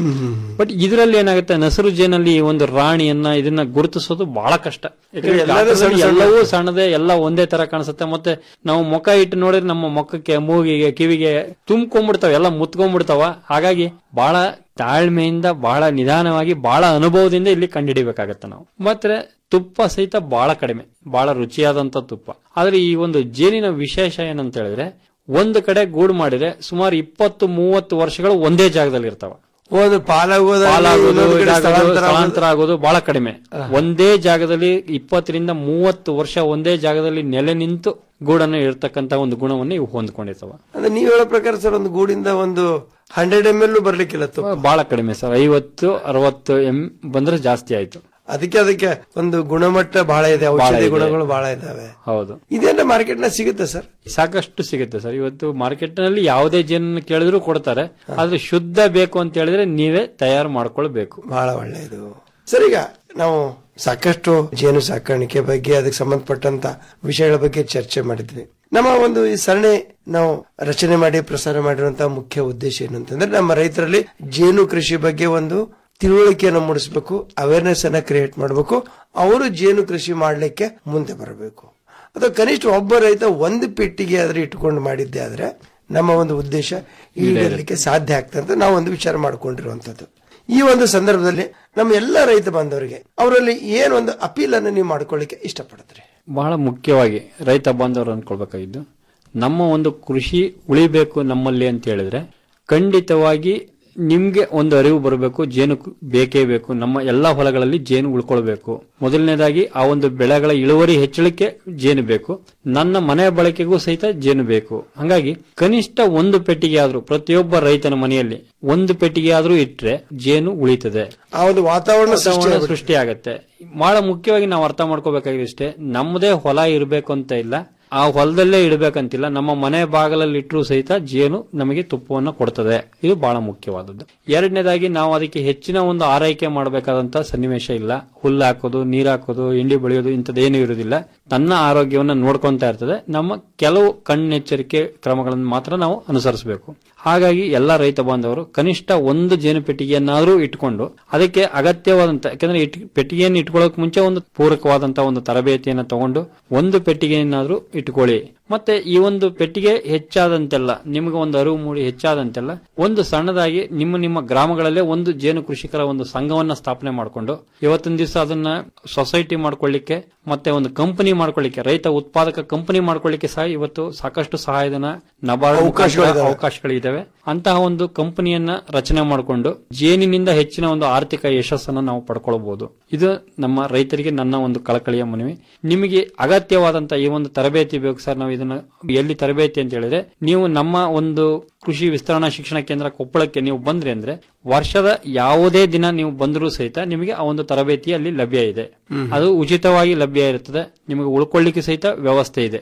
ಬಟ್ ಇದರಲ್ಲಿ ಏನಾಗುತ್ತೆ ನಸರು ಜೇನಲ್ಲಿ ಈ ಒಂದು ರಾಣಿಯನ್ನ ಇದನ್ನ ಗುರುತಿಸೋದು ಬಹಳ ಕಷ್ಟ ಯಾಕಂದ್ರೆ ಎಲ್ಲರೂ ಗಾತ್ರದಲ್ಲಿ ಸಣ್ಣ ಸಣ್ಣ- ಎಲ್ಲವೂ ಸಣ್ಣದೇ ಎಲ್ಲ ಒಂದೇ ತರ ಕಾಣಿಸುತ್ತೆ ಮತ್ತೆ ನಾವು ಮುಖ ಇಟ್ಟು ನೋಡಿದ್ರೆ ನಮ್ಮ ಮುಖಕ್ಕೆ ಮೂಗಿಗೆ ಕಿವಿಗೆ ತುಂಬ್ಕೊಂಡ್ಬಿಡ್ತಾವ ಎಲ್ಲ ಮುತ್ಕೊಂಡ್ಬಿಡ್ತಾವ ಹಾಗಾಗಿ ಬಹಳ ತಾಳ್ಮೆಯಿಂದ ಬಹಳ ನಿಧಾನವಾಗಿ ಬಹಳ ಅನುಭವದಿಂದ ಇಲ್ಲಿ ಕಂಡುಹಿಡಿಬೇಕಾಗತ್ತೆ ನಾವು ಮತ್ತೆ ತುಪ್ಪ ಸಹಿತ ಬಹಳ ಕಡಿಮೆ ಬಹಳ ರುಚಿಯಾದಂತ ತುಪ್ಪ ಆದ್ರೆ ಈ ಒಂದು ಜೇನಿನ ವಿಶೇಷ ಏನಂತ ಹೇಳಿದ್ರೆ ಒಂದು ಕಡೆ ಗೂಡು ಮಾಡಿದ್ರೆ ಸುಮಾರು ಇಪ್ಪತ್ತು ಮೂವತ್ತು ವರ್ಷಗಳು ಒಂದೇ ಜಾಗದಲ್ಲಿ ಇರ್ತಾವ ಒಂದು ಪಾಲಾಗೋದು ಪಾಲಾಗೋದು ಇನ್ನೊಂದು ಕಡೆ ಇದಾಗೋದು, ಸ್ಥಳಾಂತರ ಆಗೋದು. ಸ್ಥಳಾಂತರ ಆಗೋದು ಬಹಳ ಕಡಿಮೆ ಒಂದೇ ಜಾಗದಲ್ಲಿ ಇಪ್ಪತ್ತರಿಂದ ಮೂವತ್ತು ವರ್ಷ ಒಂದೇ ಜಾಗದಲ್ಲಿ ನೆಲೆ ನಿಂತು ಗೂಡನ್ನು ಇರ್ತಕ್ಕಂತ ಒಂದು ಗುಣವನ್ನು ಇವು ಹೊಂದ್ಕೊಂಡಿರ್ತಾವ ಅಂದ್ರೆ ನೀವ್ ಹೇಳೋ ಪ್ರಕಾರ ಸರ್ ಒಂದು ಗೂಡಿಂದ ಒಂದು ಹಂಡ್ರೆಡ್ ಎಂ ಎಲ್ ಬರ್ಲಿಕ್ಕಿಲ್ಲ ತುಪ್ಪ ಬಹಳ ಕಡಿಮೆ ಸರ್ ಐವತ್ತು ಅರವತ್ತು ಎಂ ಬಂದ್ರೆ ಜಾಸ್ತಿ ಆಯ್ತು ಅದಕ್ಕೆ ಅದಕ್ಕೆ ಒಂದು ಗುಣಮಟ್ಟ ಬಹಳ ಇದೆ ಬಹಳ ಔಷಧಿ ಇದೆ. ಗುಣಗಳು ಬಹಳ ಇದಾವೆ ಹೌದು ಇದೇನ ಮಾರ್ಕೆಟ್ ನ ಸಿಗುತ್ತೆ ಸರ್ ಸಾಕಷ್ಟು ಸಿಗುತ್ತೆ ಸರ್ ಇವತ್ತು ಮಾರ್ಕೆಟ್ ನಲ್ಲಿ ಯಾವುದೇ ಜೇನನ್ನು ಕೇಳಿದ್ರು ಕೊಡ್ತಾರೆ ಆದ್ರೆ ಶುದ್ಧ ಬೇಕು ಅಂತ ಹೇಳಿದ್ರೆ ನೀವೇ ತಯಾರು ಮಾಡ್ಕೊಳ್ಬೇಕು ಬಹಳ ಒಳ್ಳೆಯದು ಸರ್ ಈಗ ನಾವು ಸಾಕಷ್ಟು ಜೇನು ಸಾಕಾಣಿಕೆ ಬಗ್ಗೆ ಅದಕ್ಕೆ ಸಂಬಂಧಪಟ್ಟಂತ ವಿಷಯಗಳ ಬಗ್ಗೆ ಚರ್ಚೆ ಮಾಡಿದ್ವಿ ನಮ್ಮ ಒಂದು ಈ ಸರಣಿ ನಾವು ರಚನೆ ಮಾಡಿ ಪ್ರಸಾರ ಮಾಡಿರುವಂತಹ ಮುಖ್ಯ ಉದ್ದೇಶ ಏನು ಅಂತಂದ್ರೆ ನಮ್ಮ ರೈತರಲ್ಲಿ ಜೇನು ಕೃಷಿ ಬಗ್ಗೆ ಒಂದು ತಿಳುವಳಿಕೆಯನ್ನು ಮೂಡಿಸಬೇಕು ಅವೇರ್ನೆಸ್ ಅನ್ನ ಕ್ರಿಯೇಟ್ ಮಾಡಬೇಕು ಅವರು ಜೇನು ಕೃಷಿ ಮಾಡಲಿಕ್ಕೆ ಮುಂದೆ ಬರಬೇಕು ಅಥವಾ ಕನಿಷ್ಠ ಒಬ್ಬ ರೈತ ಒಂದು ಪೆಟ್ಟಿಗೆ ಆದ್ರೆ ಇಟ್ಕೊಂಡು ಮಾಡಿದ್ದೆ ಆದ್ರೆ ನಮ್ಮ ಒಂದು ಉದ್ದೇಶ ಈಡೇರಲಿಕ್ಕೆ ಸಾಧ್ಯ ಆಗ್ತದೆ ಅಂತ ನಾವು ಒಂದು ವಿಚಾರ ಮಾಡ್ಕೊಂಡಿರುವಂತದ್ದು ಈ ಒಂದು ಸಂದರ್ಭದಲ್ಲಿ ನಮ್ಮ ಎಲ್ಲ ರೈತ ಬಾಂಧವರಿಗೆ ಅವರಲ್ಲಿ ಏನೊಂದು ಅಪೀಲ್ ಅನ್ನು ನೀವು ಮಾಡ್ಕೊಳ್ಳಿಕ್ಕೆ ಇಷ್ಟಪಡ್ತೀರಿ ಬಹಳ ಮುಖ್ಯವಾಗಿ ರೈತ ಬಾಂಧವರು ಅನ್ಕೊಳ್ಬೇಕಾಗಿದ್ದು ನಮ್ಮ ಒಂದು ಕೃಷಿ ಉಳಿಬೇಕು ನಮ್ಮಲ್ಲಿ ಅಂತ ಹೇಳಿದ್ರೆ ಖಂಡಿತವಾಗಿ ನಿಮ್ಗೆ ಒಂದು ಅರಿವು ಬರಬೇಕು ಜೇನು ಕು- ಬೇಕೇ ಬೇಕು ನಮ್ಮ ಎಲ್ಲಾ ಹೊಲಗಳಲ್ಲಿ ಜೇನು ಉಳ್ಕೊಳ್ಬೇಕು ಮೊದಲನೇದಾಗಿ ಆ ಒಂದು ಬೆಳೆಗಳ ಇಳುವರಿ ಹೆಚ್ಚಳಕ್ಕೆ ಜೇನು ಬೇಕು ನನ್ನ ಮನೆ ಬಳಕೆಗೂ ಸಹಿತ ಜೇನು ಬೇಕು ಹಾಗಾಗಿ ಕನಿಷ್ಠ ಒಂದು ಪೆಟ್ಟಿಗೆ ಆದ್ರೂ ಪ್ರತಿಯೊಬ್ಬ ರೈತನ ಮನೆಯಲ್ಲಿ ಒಂದು ಪೆಟ್ಟಿಗೆ ಆದ್ರೂ ಇಟ್ರೆ ಜೇನು ಉಳಿತದೆ ಆ ಒಂದು ವಾತಾವರಣ ಸೃಷ್ಟಿ ವಾತಾವರಣ ಆಗುತ್ತೆ. ಸೃಷ್ಟಿ ಆಗತ್ತೆ ಬಹಳ ಮುಖ್ಯವಾಗಿ ನಾವು ಅರ್ಥ ಮಾಡ್ಕೋಬೇಕಾಗಿದೆ ಇಷ್ಟೇ ನಮ್ಮದೇ ಹೊಲ ಇರಬೇಕು ಅಂತ ಇಲ್ಲ ಆ ಹೊಲದಲ್ಲೇ ಇಡಬೇಕಂತಿಲ್ಲ ನಮ್ಮ ಮನೆ ಬಾಗಲಲ್ಲಿ ಇಟ್ಟರು ಸಹಿತ ಜೇನು ನಮಗೆ ತುಪ್ಪವನ್ನು ಕೊಡ್ತದೆ ಇದು ಬಹಳ ಮುಖ್ಯವಾದದ್ದು ಎರಡನೇದಾಗಿ ನಾವು ಅದಕ್ಕೆ ಹೆಚ್ಚಿನ ಒಂದು ಆರೈಕೆ ಮಾಡಬೇಕಾದಂತ ಸನ್ನಿವೇಶ ಇಲ್ಲ ಹುಲ್ಲು ಹಾಕೋದು ನೀರ್ ಹಾಕೋದು ಹಿಂಡಿ ಬೆಳೆಯೋದು ಇಂಥದ್ದೇನು ಇರುವುದಿಲ್ಲ ತನ್ನ ಆರೋಗ್ಯವನ್ನ ನೋಡ್ಕೊಂತ ಇರ್ತದೆ ನಮ್ಮ ಕೆಲವು ಕಣ್ಣೆಚ್ಚರಿಕೆ ಕ್ರಮಗಳನ್ನು ಮಾತ್ರ ನಾವು ಅನುಸರಿಸಬೇಕು ಹಾಗಾಗಿ ಎಲ್ಲ ರೈತ ಬಾಂಧವರು ಕನಿಷ್ಠ ಒಂದು ಜೇನು ಪೆಟ್ಟಿಗೆಯನ್ನಾದ್ರೂ ಇಟ್ಕೊಂಡು ಅದಕ್ಕೆ ಅಗತ್ಯವಾದಂತ ಯಾಕಂದ್ರೆ ಇಟ್- ಪೆಟ್ಟಿಗೆಯನ್ನು ಇಟ್ಕೊಳ್ಳೋಕೆ ಮುಂಚೆ ಒಂದು ಪೂರಕವಾದಂತ ಒಂದು ತರಬೇತಿಯನ್ನು ತಗೊಂಡು ಒಂದು ಪೆಟ್ಟಿಗೆಯನ್ನಾದ್ರೂ ಇಟ್ಕೊಳ್ಳಿ ಮತ್ತೆ ಈ ಒಂದು ಪೆಟ್ಟಿಗೆ ಹೆಚ್ಚಾದಂತೆಲ್ಲ ನಿಮಗೆ ಒಂದು ಅರಿವು ಮೂಡಿ ಹೆಚ್ಚಾದಂತೆಲ್ಲ ಒಂದು ಸಣ್ಣದಾಗಿ ನಿಮ್ಮ ನಿಮ್ಮ ಗ್ರಾಮಗಳಲ್ಲೇ ಒಂದು ಜೇನು ಕೃಷಿಕರ ಒಂದು ಸಂಘವನ್ನ ಸ್ಥಾಪನೆ ಮಾಡಿಕೊಂಡು ಇವತ್ತಿನ ದಿವಸ ಅದನ್ನ ಸೊಸೈಟಿ ಮಾಡ್ಕೊಳ್ಳಿಕ್ಕೆ ಮತ್ತೆ ಒಂದು ಕಂಪನಿ ಮಾಡ್ಕೊಳ್ಳಿಕ್ಕೆ ರೈತ ಉತ್ಪಾದಕ ಕಂಪನಿ ಮಾಡ್ಕೊಳ್ಳಿಕ್ಕೆ ಸಹ ಇವತ್ತು ಸಾಕಷ್ಟು ಸಹಾಯಧನ ನಬಾರ್ಡ್ ಅವಕಾಶಗಳಿದಾವೆ. ಅವಕಾಶಗಳಿದ್ದಾವೆ ಅಂತಹ ಒಂದು ಕಂಪನಿಯನ್ನ ರಚನೆ ಮಾಡಿಕೊಂಡು ಜೇನಿನಿಂದ ಹೆಚ್ಚಿನ ಒಂದು ಆರ್ಥಿಕ ಯಶಸ್ಸನ್ನು ನಾವು ಪಡ್ಕೊಳ್ಬಹುದು ಇದು ನಮ್ಮ ರೈತರಿಗೆ ನನ್ನ ಒಂದು ಕಳಕಳಿಯ ಮನವಿ ನಿಮಗೆ ಅಗತ್ಯವಾದಂತ ಈ ಒಂದು ತರಬೇತಿ ಬೇಕು ಸರ್ ನಾವು ಇದನ್ನ ಎಲ್ಲಿ ತರಬೇತಿ ಅಂತ ಹೇಳಿದ್ರೆ ನೀವು ನಮ್ಮ ಒಂದು ಕೃಷಿ ವಿಸ್ತರಣಾ ಶಿಕ್ಷಣ ಕೇಂದ್ರ ಕೊಪ್ಪಳಕ್ಕೆ ನೀವು ಬಂದ್ರಿ ಅಂದ್ರೆ ವರ್ಷದ ಯಾವುದೇ ದಿನ ನೀವು ಬಂದರೂ ಸಹಿತ ನಿಮಗೆ ಆ ಒಂದು ತರಬೇತಿ ಅಲ್ಲಿ ಲಭ್ಯ ಇದೆ ಹ್ಮ್. ಅದು ಉಚಿತವಾಗಿ ಲಭ್ಯ ಇರುತ್ತದೆ ನಿಮಗೆ ಉಳ್ಕೊಳ್ಳಿಕ್ಕೆ ಸಹಿತ ವ್ಯವಸ್ಥೆ ಇದೆ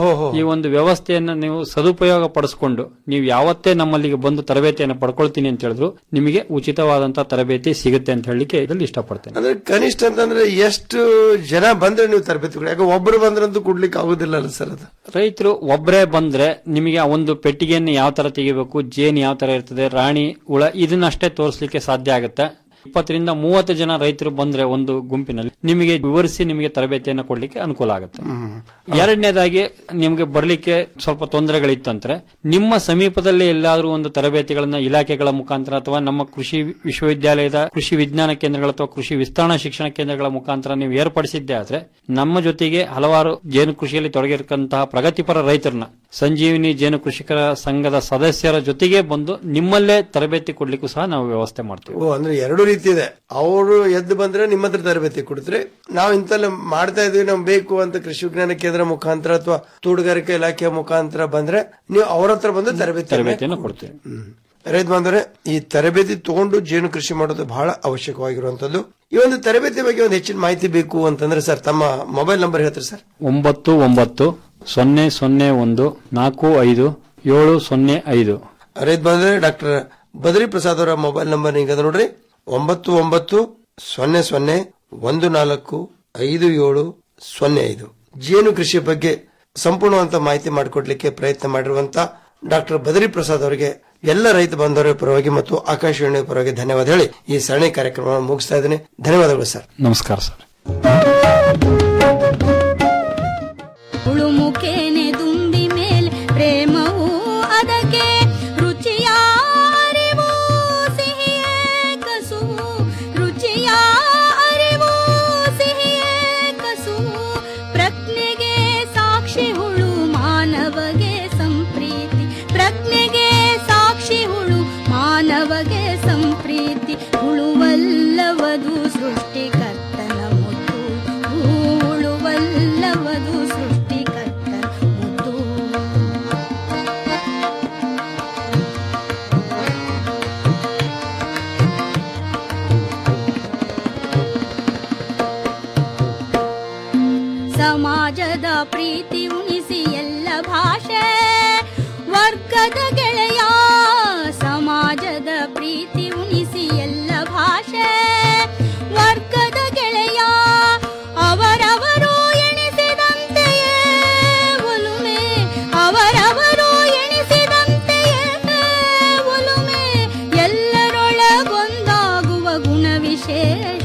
ಈ ಒಂದು ವ್ಯವಸ್ಥೆಯನ್ನ ನೀವು ಸದುಪಯೋಗ ಪಡಿಸ್ಕೊಂಡು ನೀವು ಯಾವತ್ತೇ ನಮ್ಮಲ್ಲಿಗೆ ಬಂದು ತರಬೇತಿಯನ್ನು ಪಡ್ಕೊಳ್ತೀನಿ ಅಂತ ಹೇಳಿದ್ರು ನಿಮಗೆ ಉಚಿತವಾದಂತಹ ತರಬೇತಿ ಸಿಗುತ್ತೆ ಅಂತ ಹೇಳಲಿಕ್ಕೆ ಇದರಲ್ಲಿ ಇಷ್ಟಪಡ್ತೇನೆ ಅಂದ್ರೆ ಕನಿಷ್ಠ ಅಂತಂದ್ರೆ ಎಷ್ಟು ಜನ ಬಂದ್ರೆ ನೀವು ತರಬೇತಿ ಕೊಡಿ ಯಾಕೆ ಒಬ್ಬರು ಬಂದ್ರಂತೂ ಕೊಡ್ಲಿಕ್ಕೆ ಆಗುದಿಲ್ಲ ಅಲ್ಲ ಸರ್ ಅದು ರೈತರು ಒಬ್ಬರೇ ಬಂದ್ರೆ ನಿಮಗೆ ಆ ಒಂದು ಪೆಟ್ಟಿಗೆಯನ್ನು ಯಾವ ತರ ತೆಗಿಬೇಕು ಜೇನ್ ಯಾವ ತರ ಇರ್ತದೆ ರಾಣಿ ಹುಳ ಇದನ್ನಷ್ಟೇ ತೋರಿಸ್ಲಿಕ್ಕೆ ಸಾಧ್ಯ ಆಗುತ್ತೆ ಇಪ್ಪತ್ತರಿಂದ ಮೂವತ್ತು ಜನ ರೈತರು ಬಂದ್ರೆ ಒಂದು ಗುಂಪಿನಲ್ಲಿ ನಿಮಗೆ ವಿವರಿಸಿ ನಿಮಗೆ ತರಬೇತಿಯನ್ನು ಕೊಡ್ಲಿಕ್ಕೆ ಅನುಕೂಲ ಆಗುತ್ತೆ ಎರಡನೇದಾಗಿ ನಿಮ್ಗೆ ಬರ್ಲಿಕ್ಕೆ ಸ್ವಲ್ಪ ತೊಂದರೆಗಳಿತ್ತಂದ್ರೆ ನಿಮ್ಮ ಸಮೀಪದಲ್ಲಿ ಎಲ್ಲಾದ್ರೂ ಒಂದು ತರಬೇತಿಗಳನ್ನ ಇಲಾಖೆಗಳ ಮುಖಾಂತರ ಅಥವಾ ನಮ್ಮ ಕೃಷಿ ವಿಶ್ವವಿದ್ಯಾಲಯದ ಕೃಷಿ ವಿಜ್ಞಾನ ಕೇಂದ್ರಗಳ ಅಥವಾ ಕೃಷಿ ವಿಸ್ತರಣಾ ಶಿಕ್ಷಣ ಕೇಂದ್ರಗಳ ಮುಖಾಂತರ ನೀವು ಏರ್ಪಡಿಸಿದ್ದೆ ಆದ್ರೆ ನಮ್ಮ ಜೊತೆಗೆ ಹಲವಾರು ಜೇನು ಕೃಷಿಯಲ್ಲಿ ತೊಡಗಿರತಕ್ಕಂತಹ ಪ್ರಗತಿಪರ ರೈತರನ್ನ ಸಂಜೀವಿನಿ ಜೇನು ಕೃಷಿಕರ ಸಂಘದ ಸದಸ್ಯರ ಜೊತೆಗೆ ಬಂದು ನಿಮ್ಮಲ್ಲೇ ತರಬೇತಿ ಕೊಡ್ಲಿಕ್ಕೂ ಸಹ ನಾವು ವ್ಯವಸ್ಥೆ ಮಾಡ್ತೀವಿ ಓ ಅಂದ್ರೆ ಎರಡು ರೀತಿ ಇದೆ ಅವರು ಎದ್ದು ಬಂದ್ರೆ ನಿಮ್ಮ ಹತ್ರ ತರಬೇತಿ ಕೊಡ್ತಾರೆ ನಾವು ಇಂತೆಲ್ಲ ಮಾಡ್ತಾ ಇದೀವಿ ನಮ್ಗೆ ಬೇಕು ಅಂತ ಕೃಷಿ ವಿಜ್ಞಾನ ಕೇಂದ್ರ ಮುಖಾಂತರ ಅಥವಾ ತೋಟಗಾರಿಕೆ ಇಲಾಖೆಯ ಮುಖಾಂತರ ಬಂದ್ರೆ ನೀವು ಅವ್ರ ಹತ್ರ ಬಂದು ತರಬೇತಿ ತರಬೇತಿಯನ್ನು ಕೊಡ್ತೀವಿ ರೈತ ಬಾಂಧವರೇ ಈ ತರಬೇತಿ ತಗೊಂಡು ಜೇನು ಕೃಷಿ ಮಾಡೋದು ಬಹಳ ಅವಶ್ಯಕವಾಗಿರುವಂತದ್ದು ಈ ಒಂದು ತರಬೇತಿ ಬಗ್ಗೆ ಒಂದು ಹೆಚ್ಚಿನ ಮಾಹಿತಿ ಬೇಕು ಅಂತಂದ್ರೆ ಸರ್ ತಮ್ಮ ಮೊಬೈಲ್ ನಂಬರ್ ಹೇಳ್ತೀರಿ ಸರ್ ಒಂಬತ್ತು ಒಂಬತ್ತು ಸೊನ್ನೆ ಸೊನ್ನೆ ಒಂದು ನಾಲ್ಕು ಐದು ಏಳು ಸೊನ್ನೆ ಐದು ರೈತ ಬಾಂಧವರೇ ಡಾಕ್ಟರ್ ಬದ್ರಿ ಪ್ರಸಾದ್ ಅವರ ಮೊಬೈಲ್ ನಂಬರ್ ಈಗ ಅದ ನೋಡ್ರಿ ಒಂಬತ್ತು ಒಂಬತ್ತು ಸೊನ್ನೆ ಸೊನ್ನೆ ಒಂದು ನಾಲ್ಕು ಐದು ಏಳು ಸೊನ್ನೆ ಐದು ಜೇನು ಕೃಷಿ ಬಗ್ಗೆ ಸಂಪೂರ್ಣವಂತ ಮಾಹಿತಿ ಮಾಡಿಕೊಡ್ಲಿಕ್ಕೆ ಪ್ರಯತ್ನ ಮಾಡಿರುವಂತ ಡಾಕ್ಟರ್ ಬದ್ರಿ ಪ್ರಸಾದ್ ಅವರಿಗೆ ಎಲ್ಲ ರೈತ ಬಾಂಧವರ ಪರವಾಗಿ ಮತ್ತು ಆಕಾಶವಾಣಿ ಪರವಾಗಿ ಧನ್ಯವಾದ ಹೇಳಿ ಈ ಸರಣಿ ಕಾರ್ಯಕ್ರಮ ಮುಗಿಸ್ತಾ ಇದ್ದೇನೆ ಧನ್ಯವಾದಗಳು ಸರ್ ನಮಸ್ಕಾರ ಸರ್ ಹುಳುಮುಖೇನೆ ದುಂಬಿ ಮೇಲೆ ಪ್ರೇಮವು ಅದಕ್ಕೆ ರುಚಿಯ ಅರಿವು ಸಿಹಿಯೇ ಕಸುವು ರುಚಿಯ ಅರಿವು ಸಿಹಿಯೇ ಕಸುವು ಪ್ರಜ್ಞೆಗೆ ಸಾಕ್ಷಿ ಹುಳು ಮಾನವಗೆ ಸಂಪ್ರೀತಿ ಪ್ರಜ್ಞೆಗೆ ಸಾಕ್ಷಿ ಹುಳು ಮಾನವಗೆ ಸಂಪ್ರೀತಿ ಹುಳುವಲ್ಲವದು ಸೃಷ್ಟಿಕರ್ತನ ಮುತ್ತು ಹುಳುವಲ್ಲವದು ಸೃಷ್ಟಿಕರ್ತನ ಮುತ್ತು ಸಮಾಜದ ಪ್ರೀತಿ ಉಣಿಸಿ ಎಲ್ಲ ಭಾಷೆ ವರ್ಗದ ಗೆಳೆಯ ಸಮಾಜದ ಪ್ರೀತಿ ಉಣಿಸಿ ಎಲ್ಲ ಭಾಷೆ ವರ್ಗದ ಗೆಳೆಯ ಅವರವರು ಎಣಿಸಿದಂತೆಯೇ ಒಲುಮೆ ಅವರವರು ಎಣಿಸಿದಂತೆಯೇ ಒಲುಮೆ ಎಲ್ಲರೊಳಗೊಂದಾಗುವ ಗುಣ ವಿಶೇಷ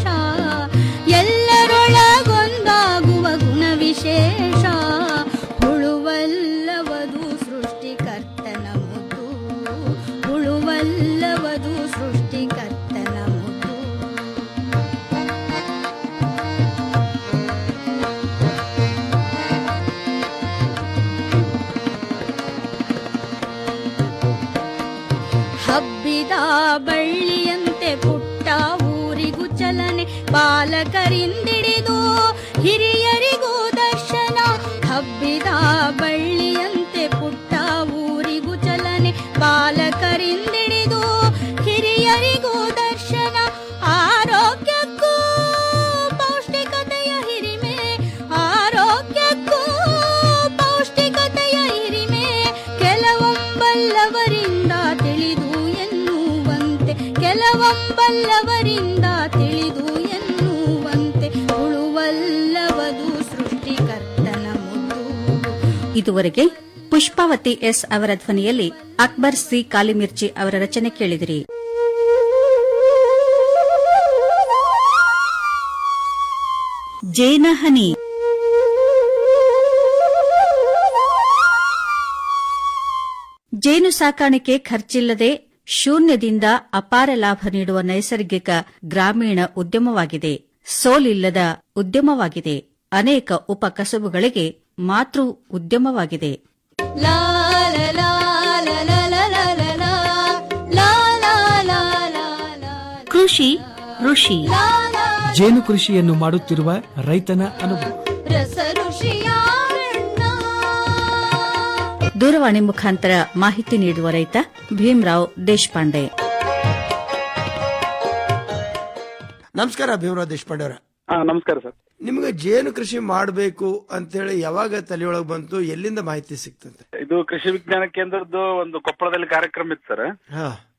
ಎಲ್ಲರೊಳಗೊಂದಾಗುವ ಗುಣ ವಿಶೇಷ ಹುಳುವಲ್ಲವದು ಸೃಷ್ಟಿಕರ್ತನ ಮುದ್ದು ಹುಳುವಲ್ಲವದು ಸೃಷ್ಟಿಕರ್ತನ ಮುದ್ದು ಹಬ್ಬಿದ ಬಳ್ಳಿಯಂತೆ ಪುಟ್ಟ ಊರಿಗೂ ಚಲನೆ ಬಾಲಕರಿಂದಿಡಿದು ಹಿರಿಯರಿಗೂ ದರ್ಶನ ಹಬ್ಬಿದ ಬಳ್ಳಿಯಂತೆ ಪುಟ್ಟ ಊರಿಗೂ ಚಲನೆ ಬಾಲಕರಿಂದಿಡಿದು ಹಿರಿಯರಿಗೂ ದರ್ಶನ ಆರೋಗ್ಯಕ್ಕೂ ಪೌಷ್ಟಿಕತೆಯ ಹಿರಿಮೆ ಆರೋಗ್ಯಕ್ಕೂ ಪೌಷ್ಟಿಕತೆಯ ಹಿರಿಮೆ ಕೆಲವೊಂಬಲ್ಲವರಿಂದ ತಿಳಿದು ಎನ್ನುವಂತೆ ಕೆಲವೊಂಬಲ್ಲವರಿಂದ ತಿಳಿದು ಎನ್ನುವಂತೆ ಉಳುವಲ್ಲವದು ಸೃಷ್ಟಿಕರ್ತನ ಮುದ್ದು ಇದುವರೆಗೆ ಪುಷ್ಪಾವತಿ ಎಸ್ ಅವರ ಧ್ವನಿಯಲ್ಲಿ ಅಕ್ಬರ್ ಸಿ ಕಾಲಿಮಿರ್ಚಿ ಅವರ ರಚನೆ ಕೇಳಿದಿರಿ ಜೇನಹನಿ ಜೇನು ಸಾಕಾಣಿಕೆ ಖರ್ಚಿಲ್ಲದೆ ಶೂನ್ಯದಿಂದ ಅಪಾರ ಲಾಭ ನೀಡುವ ನೈಸರ್ಗಿಕ ಗ್ರಾಮೀಣ ಉದ್ಯಮವಾಗಿದೆ ಸೋಲಿಲ್ಲದ ಉದ್ಯಮವಾಗಿದೆ ಅನೇಕ ಉಪಕಸಬುಗಳಿಗೆ ಮಾತೃ ಉದ್ಯಮವಾಗಿದೆ ಲಾ ಲಾ ಲಾ ಲಾ ಲಾ ಲಾ ಲಾ ಲಾ ಲಾ. ಲಾ ಲಾ ಲಾ ಲಾ ಲಾ. ಕೃಷಿ ಋಷಿ ಜೇನು ಕೃಷಿಯನ್ನು ಮಾಡುತ್ತಿರುವ ರೈತನ ಅನುಭವ ರಸ ಋಷಿಯಾರಣ್ಣ ದೂರವಾಣಿ ಮುಖಾಂತರ ಮಾಹಿತಿ ನೀಡುವ ರೈತ ಭೀಮರಾವ್ ದೇಶಪಾಂಡೆ ನಮಸ್ಕಾರ ಭೀಮರಾವ್ ದೇಶಪಾಂಡೆ ಅವರ ನಮಸ್ಕಾರ ಸರ್ ನಿಮ್ಗೆ ಜೇನು ಕೃಷಿ ಮಾಡಬೇಕು ಅಂತೇಳಿ ಯಾವಾಗ ತಲೆಯೊಳಗೆ ಬಂತು ಎಲ್ಲಿಂದ ಮಾಹಿತಿ ಸಿಕ್ತಂತೆ ಇದು ಕೃಷಿ ವಿಜ್ಞಾನ ಕೇಂದ್ರದ್ದು ಒಂದು ಕೊಪ್ಪಳದಲ್ಲಿ ಕಾರ್ಯಕ್ರಮ ಇತ್ತು ಸರ್ ಹಾ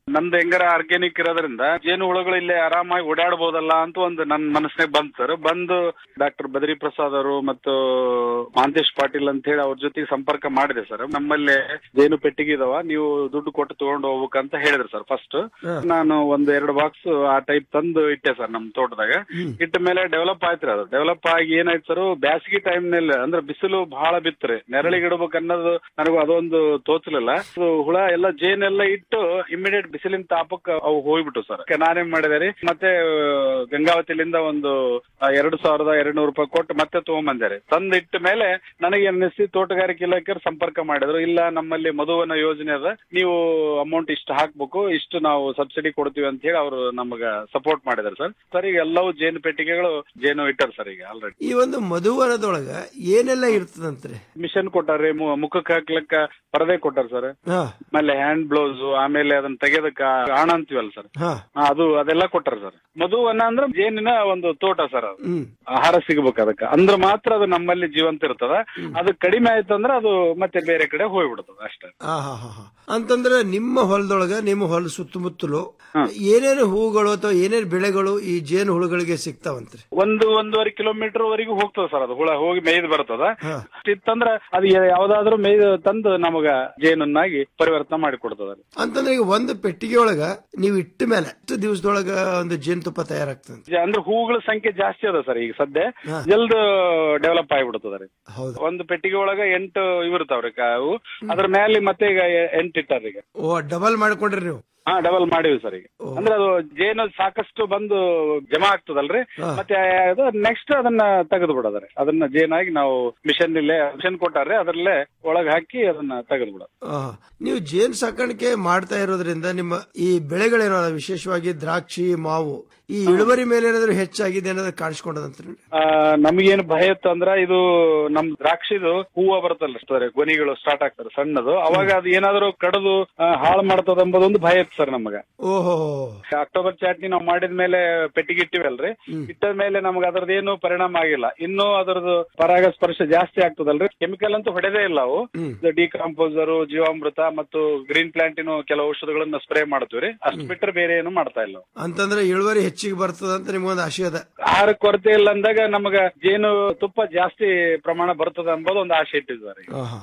ನಂದು ಹೆಂಗಾರ ಆರ್ಗ್ಯಾನಿಕ್ ಇರೋದ್ರಿಂದ ಜೇನು ಹುಳುಗಳು ಇಲ್ಲೇ ಆರಾಮಾಗಿ ಓಡಾಡಬಹುದಲ್ಲ ಅಂತ ಒಂದು ನನ್ನ ಮನಸ್ಸಿನಾಗ ಬಂತು ಸರ್ ಬಂದು ಡಾಕ್ಟರ್ ಬದ್ರಿ ಪ್ರಸಾದ್ ಅವರು ಮತ್ತು ಮಹಾಂತೇಶ್ ಪಾಟೀಲ್ ಅಂತ ಹೇಳಿ ಅವ್ರ ಜೊತೆಗೆ ಸಂಪರ್ಕ ಮಾಡಿದೆ ಸರ್ ನಮ್ಮಲ್ಲಿ ಜೇನು ಪೆಟ್ಟಿಗೆ ಇದಾವ ನೀವು ದುಡ್ಡು ಕೊಟ್ಟು ತಗೊಂಡು ಹೋಗ್ಬೇಕಂತ ಹೇಳಿದ್ರು ಸರ್ ಫಸ್ಟ್ ನಾನು ಒಂದು ಎರಡು ಬಾಕ್ಸ್ ಆ ಟೈಪ್ ತಂದು ಇಟ್ಟೆ ಸರ್ ನಮ್ ತೋಟದಾಗ ಇಟ್ಟ ಮೇಲೆ ಡೆವಲಪ್ ಆಯ್ತ್ರಿ ಅದು ಡೆವಲಪ್ ಆಗಿ ಏನಾಯ್ತು ಸರ್ ಬ್ಯಾಸಗಿ ಟೈಮ್ ನಲ್ಲಿ ಅಂದ್ರೆ ಬಿಸಿಲು ಬಹಳ ಬಿತ್ರಿ ನೆರಳಿಗೆ ಇಡ್ಬೇಕು ಅನ್ನೋದು ನನಗೂ ಅದೊಂದು ತೋಚಲಿಲ್ಲ ಅದು ಹುಳ ಎಲ್ಲ ಜೇನೆಲ್ಲ ಇಟ್ಟು ಇಮಿಡಿಯೇಟ್ ಬಿಸಿಲಿನ ತಾಪಕ್ಕೆ ಅವು ಹೋಗ್ಬಿಟ್ಟು ಸರ್ ನಾನೇನ್ ಮಾಡಿದೆ ರೀ ಮತ್ತೆ ಗಂಗಾವತಿಲಿಂದ ಒಂದು ಆ, ಎರಡು ಸಾವಿರದ ಎರಡು ನೂರು ರೂಪಾಯಿ ಕೊಟ್ಟು ಮತ್ತೆ ತಗೊಂಬಂದೆ ರೀ ತಂದು ಇಟ್ಟ ಮೇಲೆ ನನಗೆ ಅನ್ನಿಸಿ ತೋಟಗಾರಿಕೆ ಇಲಾಖೆಯವ್ರು ಸಂಪರ್ಕ ಮಾಡಿದ್ರು ಇಲ್ಲ ನಮ್ಮಲ್ಲಿ ಮಧುವನ ಯೋಜನೆ ಅದ ನೀವು ಅಮೌಂಟ್ ಇಷ್ಟು ಹಾಕ್ಬೇಕು ಇಷ್ಟು ನಾವು ಸಬ್ಸಿಡಿ ಕೊಡ್ತೀವಿ ಅಂತ ಹೇಳಿ ಅವರು ನಮಗ ಸಪೋರ್ಟ್ ಮಾಡಿದ್ರು ಸರ್ ಸರ್ ಈಗ ಎಲ್ಲವೂ ಜೇನು ಪೆಟ್ಟಿಗೆಗಳು ಜೇನು ಇಟ್ಟಾರ ಸರ್ ಈಗ ಆಲ್ರೆಡಿ ಈ ಒಂದು ಮಧುವನದೊಳಗ ಏನೆಲ್ಲ ಇರ್ತದಂತ್ರಿ ಮಿಷನ್ ಕೊಟ್ಟಾರ್ರಿ ಮು- ಮುಖಕ್ಕೆ ಹಾಕ್ಲಕ್ಕ ಪರದೆ ಕೊಟ್ಟಾರ ಸರ್ ಹಾ ಆಮೇಲೆ ಹ್ಯಾಂಡ್ ಬ್ಲೌಸ್ ಆಮೇಲೆ ಅದನ್ನ ತೆಗೆದಕ್ಕ ಆಣ ಅಂತೀವಲ್ಲ ಸರ್ ಹಾ ಅದು ಅದೆಲ್ಲ ಕೊಟ್ಟಾರ ಸರ್ ಮಧುವನ ಅಂದ್ರೆ ಜೇನಿನ ಒಂದು ತೋಟ ಸರ್ ಅದು ಹ್ಮ್ ಆಹಾರ ಸಿಗ್ಬೇಕು ಅದಕ್ಕ ಅಂದ್ರ ಮಾತ್ರ ಅದು ನಮ್ಮಲ್ಲಿ ಜೀವಂತ ಇರ್ತದ ಅದು ಕಡಿಮೆ ಆಯ್ತಂದ್ರ ಅದು ಮತ್ತೆ ಬೇರೆ ಕಡೆ ಹೋಗ್ಬಿಡ್ತದ ಅಷ್ಟೇ ಆ, ಹಾ ಹಾ ಹಾ ಅಂತಂದ್ರೆ ನಿಮ್ಮ ಹೊಲದೊಳಗ ನಿಮ್ಮ ಹೊಲ ಸುತ್ತಮುತ್ತಲು ಏನೇನು ಹೂಗಳು ಅಥವಾ ಏನೇನು ಬೆಳೆಗಳು ಈ ಜೇನು ಹುಳುಗಳಿಗೆ ಸಿಗ್ತಾವಂತ್ರಿ ಒಂದು ಒಂದೂವರೆ ಕಿಲೋಮೀಟರ್ ವರೆಗೂ ಹೋಗ್ತದ ಸರ್ ಅದು ಹುಳ ಹೋಗಿ ಮೇಯ್ದು ಬರ್ತದ ಇತ್ತಂದ್ರ ಅದು ಯಾವ್ದಾದ್ರು ಮೇಯ್ದು ತಂದು ನಮಗ ಜೇನನ್ನಾಗಿ ಪರಿವರ್ತನೆ ಮಾಡಿ ಕೊಡ್ತದ ಅಂತಂದ್ರೆ ಈಗ ಒಂದು ಪೆಟ್ಟಿಗೆ ಒಳಗ ನೀವು ಇಟ್ಟ ಮೇಲೆ ಎಷ್ಟು ದಿವಸದೊಳಗ ಒಂದು ಜೇನುತುಪ್ಪ ತಯಾರಾಗ್ತದೆ ಜ- ಅಂದ್ರೆ ಹೂಗಳ ಸಂಖ್ಯೆ ಜಾಸ್ತಿ ಅದ ಸರ್ ಈಗ ಸದ್ಯ ಜಲ್ದ್ ಡೆವಲಪ್ ಆಗಿಬಿಡ್ತದ ರೀ ಒಂದು ಪೆಟ್ಟಿಗೆ ಒಳಗ ಎಂಟು ಇವಿರ್ತಾವ್ರಿ ಅವು ಅದ್ರ ಮೇಲೆ ಮತ್ತೆ ಈಗ ಎ- ಎಂಟು ಇಟ್ಟಾರ ಈಗ ಓ ಡಬಲ್ ಮಾಡ್ಕೊಂಡ್ರಿ ನೀವು ಹಾ ಡಬಲ್ ಮಾಡಿವಿ ಸರ್ ಈಗ ಅಂದ್ರೆ ಅದು ಜೇನು ಸಾಕಷ್ಟು ಬಂದು ಜಮಾ ಆಗ್ತದಲ್ರಿ ಮತ್ತೆ ಅದು ನೆಕ್ಸ್ಟ್ ಅದನ್ನ ತೆಗೆದು ಬಿಡೋದ್ರಿ ಅದನ್ನ ಜೇನಾಗಿ ನಾವು ಮಿಷನ್ ಇಲ್ಲೇ ಮಿಷನ್ ಕೊಟ್ಟಾರ್ರಿ ಅದ್ರಲ್ಲೇ ಒಳಗ್ ಹಾಕಿ ಅದನ್ನ ತೆಗೆದು ಬಿಡೋದು ಆ, ನೀವು ಜೇನು ಸಾಕಾಣಿಕೆ ಮಾಡ್ತಾ ಇರೋದ್ರಿಂದ ನಿಮ್ಮ ಈ ಬೆಳೆಗಳೇನೋ ಅಲ್ಲ, ವಿಶೇಷವಾಗಿ ದ್ರಾಕ್ಷಿ ಮಾವು ಈ ಇಳುವರಿ ಮೇಲೆ ಏನಾದ್ರು ಹೆಚ್ಚಾಗಿದೆ ಅನ್ನೋದು ಕಾಣಿಸ್ಕೊಂಡದಂತ್ರಿ ಆ, ನಮಗೇನು ಭಯ ಇತ್ತು ಅಂದ್ರ ಇದು ನಮ್ ದ್ರಾಕ್ಷಿದು ಹೂವ ಬರುತ್ತಲ್ಲ ಸರ್ ಗೊನಿಗಳು ಸ್ಟಾರ್ಟ್ ಆಗ್ತಾರೆ ಸಣ್ಣದು ಅವಾಗ ಅದು ಏನಾದ್ರು ಕಡದು ಹಾಳು ಮಾಡ್ತದ ಎಂಬುದೊಂದು ಭಯ ಇತ್ತು ಸರ್ ನಮಗ ಓಹೋ ಅಕ್ಟೋಬರ್ ಚಾಟ್ನಿ ನಾವು ಮಾಡಿದ ಮೇಲೆ ಪೆಟ್ಟಿಗೆ ಇಟ್ಟಿವಲ್ರಿ ಇಟ್ಟ ಮೇಲೆ ನಮ್ಗೆ ಅದ್ರದ್ದೇನು ಪರಿಣಾಮ ಆಗಿಲ್ಲ ಇನ್ನು ಅದ್ರದ್ದು ಪರಾಗ ಸ್ಪರ್ಶ ಜಾಸ್ತಿ ಆಗ್ತದಲ್ರಿ ಕೆಮಿಕಲ್ ಅಂತೂ ಹೊಡೆದೇ ಇಲ್ಲ ಅವು ಡಿಕಾಂಪೋಸರ್ ಜೀವಾಮೃತ ಮತ್ತು ಗ್ರೀನ್ ಪ್ಲಾಂಟಿನ ಕೆಲವು ಔಷಧಗಳನ್ನ ಸ್ಪ್ರೇ ಮಾಡ್ತೀವ್ರಿ ಅಷ್ಟು ಬಿಟ್ಟರೆ ಬೇರೆ ಏನು ಮಾಡ್ತಾ ಇಲ್ಲ ಅಂತಂದ್ರೆ ಇಳುವರಿ ಹೆಚ್ಚಿಗೆ ಬರ್ತದ ಅಂತ ನಿಮ್ಗೊಂದು ಆಶೆ ಅದ ಆಹಾರ ಕೊರತೆ ಇಲ್ಲ ಅಂದಾಗ ನಮಗ ಜೇನು ತುಪ್ಪ ಜಾಸ್ತಿ ಪ್ರಮಾಣ ಬರ್ತದ ಎಂಬುದು ಒಂದು ಆಸೆ ಇಟ್ಟಿದ್ದಾರೆ ಆಹಾ.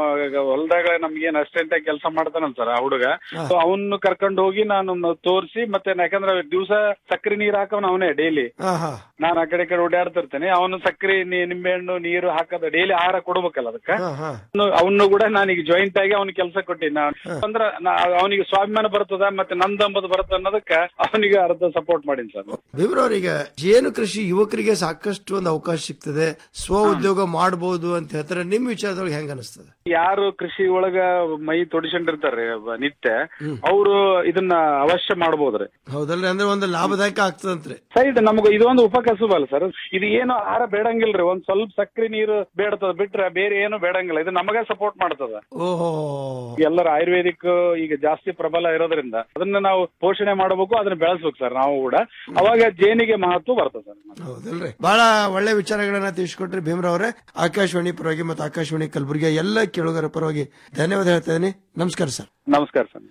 ಹೊಲದಾಗ ನಮ್ಗೇನ್ ಅಸ್ಟೆಂಟ್ ಆಗಿ ಕೆಲಸ ಮಾಡ್ತಾನಲ್ಲ ಸರ್ ಆ ಹುಡುಗ ಸೊ ಅವನ್ನ ಕರ್ಕೊಂಡು ಹೋಗಿ ನಾನು ತೋರಿಸಿ ಮತ್ತೆ ಯಾಕಂದ್ರೆ ದಿವಸ ಸಕ್ಕರೆ ನೀರ್ ಹಾಕವನ ಅವನೇ ಡೈಲಿ ಆಹಾ. ನಾನು ಆ ಕಡೆ ಈ ಕಡೆ ಓಡಾಡ್ತಿರ್ತೇನೆ ಅವನು ಸಕ್ಕರೆ ನೀ- ನಿಂಬೆಹಣ್ಣು ನೀರು ಹಾಕದ ಡೈಲಿ ಆಹಾರ ಕೊಡ್ಬೇಕಲ್ಲ ಅದಕ್ಕ ಆಹಾ. ಅವನು ಕೂಡ ನಾನೀಗ ಜಾಯಿಂಟ್ ಆಗಿ ಅವ್ನಿಗೆ ಕೆಲಸ ಕೊಟ್ಟಿನಿ ನಾನು ಅಂದ್ರ ಅವನಿಗೆ ಸ್ವಾಭಿಮಾನ ಬರ್ತದ ಮತ್ತೆ ನಂದಂಬದು ಬರ್ತದ ಅನ್ನೋದಕ್ಕ ಅವನಿಗೆ ಅರ್ಧ ಸಪೋರ್ಟ್ ಮಾಡೀನಿ ಸರ್ ಭೀಮ್ರವ್ರೀಗ ಜೇನು ಕೃಷಿ ಯುವಕರಿಗೆ ಸಾಕಷ್ಟು ಒಂದು ಅವಕಾಶ ಸಿಗ್ತದೆ ಸ್ವ ಉದ್ಯೋಗ ಮಾಡಬಹುದು ಅಂತ ಹೇಳ್ತಾರೆ ನಿಮ್ ವಿಚಾರದೊಳಗೆ ಹೆಂಗ ಅನಿಸ್ತದೆ ಯಾರು ಕೃಷಿ ಒಳಗ ಮೈ ತೊಡಿಸ್ಕೊಂಡಿರ್ತಾರ್ರಿ ಬ- ನಿತ್ಯ ಅವರು ಇದನ್ನ ಅವಶ್ಯ ಮಾಡ್ಬೋದ್ರಿ ಹೌದಲ್ರಿ ಅಂದ್ರೆ ಒಂದು ಲಾಭದಾಯಕ ಆಗ್ತದಂತ್ರಿ ಸೈಡ್ ನಮಗ ಇದೊಂದು ಉಪಕಸಬ ಅಲ್ಲ ಸರ್ ಇದು ಏನು ಆಹಾರ ಬೇಡಂಗಿಲ್ರಿ ಒಂದ್ ಸ್ವಲ್ಪ ಸಕ್ರಿ ನೀರು ಬೇಡತದ ಬಿಟ್ರೆ ಬೇರೆ ಏನು ಬೇಡಂಗಿಲ್ಲ ಇದು ನಮಗ ಸಪೋರ್ಟ್ ಮಾಡ್ತದ ಓಹೋ ಎಲ್ಲರ ಆಯುರ್ವೇದಿಕ್ ಈಗ ಜಾಸ್ತಿ ಪ್ರಬಲ ಇರೋದ್ರಿಂದ ಅದನ್ನ ನಾವು ಪೋಷಣೆ ಮಾಡಬೇಕು ಅದನ್ನ ಬೆಳೆಸ್ಬೇಕು ಸರ್ ನಾವು ಕೂಡ ಅವಾಗ ಜೇನಿಗೆ ಮಹತ್ವ ಬರ್ತದೆ ಸರ್ ಹೌದಲ್ರಿ ಬಹಳ ಒಳ್ಳೆ ವಿಚಾರಗಳನ್ನ ತಿಳಿಸ್ಕೊಟ್ರಿ ಭೀಮ್ರವ್ರೆ ಆಕಾಶವಾಣಿ ಪರವಾಗಿ ಮತ್ತು ಆಕಾಶವಾಣಿ ಕಲಬುರಗಿ ಎಲ್ಲ ಕೇಳುಗರ ಪರವಾಗಿ ಧನ್ಯವಾದ ಹೇಳ್ತಾ ಇದೀನಿ ನಮಸ್ಕಾರ ಸರ್ ನಮಸ್ಕಾರ ಸರ್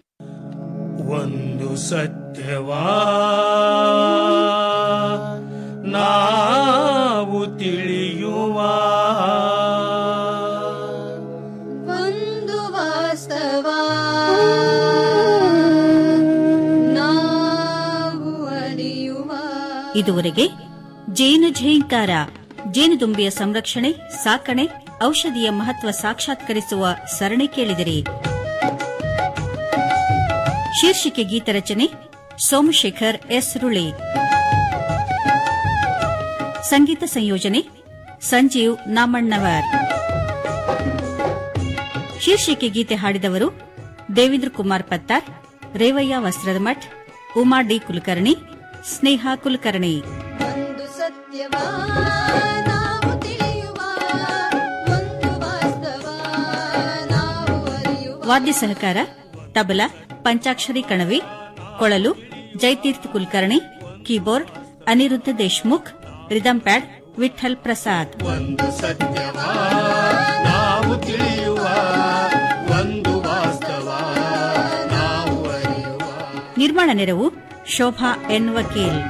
ಒಂದು ಸತ್ಯವಾ ನಾವು ತಿಳಿಯುವ ಒಂದು ವಾಸ್ತವ ನಾವು ಅರಿಯುವ ಇದುವರೆಗೆ ಜೇನು ಝೇಂಕಾರ ಜೇನುದುಂಬಿಯ ಸಂರಕ್ಷಣೆ ಸಾಕಣೆ ಔಷಧಿಯ ಮಹತ್ವ ಸಾಕ್ಷಾತ್ಕರಿಸುವ ಸರಣಿ ಕೇಳಿದಿರಿ ಶೀರ್ಷಿಕೆ ಗೀತರಚನೆ ಸೋಮಶೇಖರ್ ಎಸ್ ರುಳಿ ಸಂಗೀತ ಸಂಯೋಜನೆ ಸಂಜೀವ್ ನಾಮಣ್ಣವರ್ ಶೀರ್ಷಿಕೆ ಗೀತೆ ಹಾಡಿದವರು ದೇವೇಂದ್ರ ಕುಮಾರ್ ಪತ್ತಾರ್ ರೇವಯ್ಯ ವಸ್ತ್ರದ ಮಠ್ ಉಮಾ ಡಿ ಕುಲಕರ್ಣಿ ಸ್ನೇಹ ಕುಲಕರ್ಣಿ ಒಂದು ಸತ್ಯವ ನಾವು ತಿಳಿಯುವ ಒಂದು ವಾಸ್ತವ ನಾವು ಅರಿಯುವ ವಾದ್ಯ ಸಹಕಾರ ತಬಲಾ ಪಂಚಾಕ್ಷರಿ ಕಣವಿ ಕೊಳಲು Jayateertha Kulkarni keyboard Aniruddha Deshmukh rhythm pad Vittal Prasad ಒಂದು ಸತ್ಯವ ನಾವು ತಿಳಿಯುವ ಒಂದು ವಾಸ್ತವ ನಾವು ಅರಿಯುವ ನಿರ್ಮಾಣ ನೆರವು ಶೋಭಾ ಎನ್ ವಕೀಲ್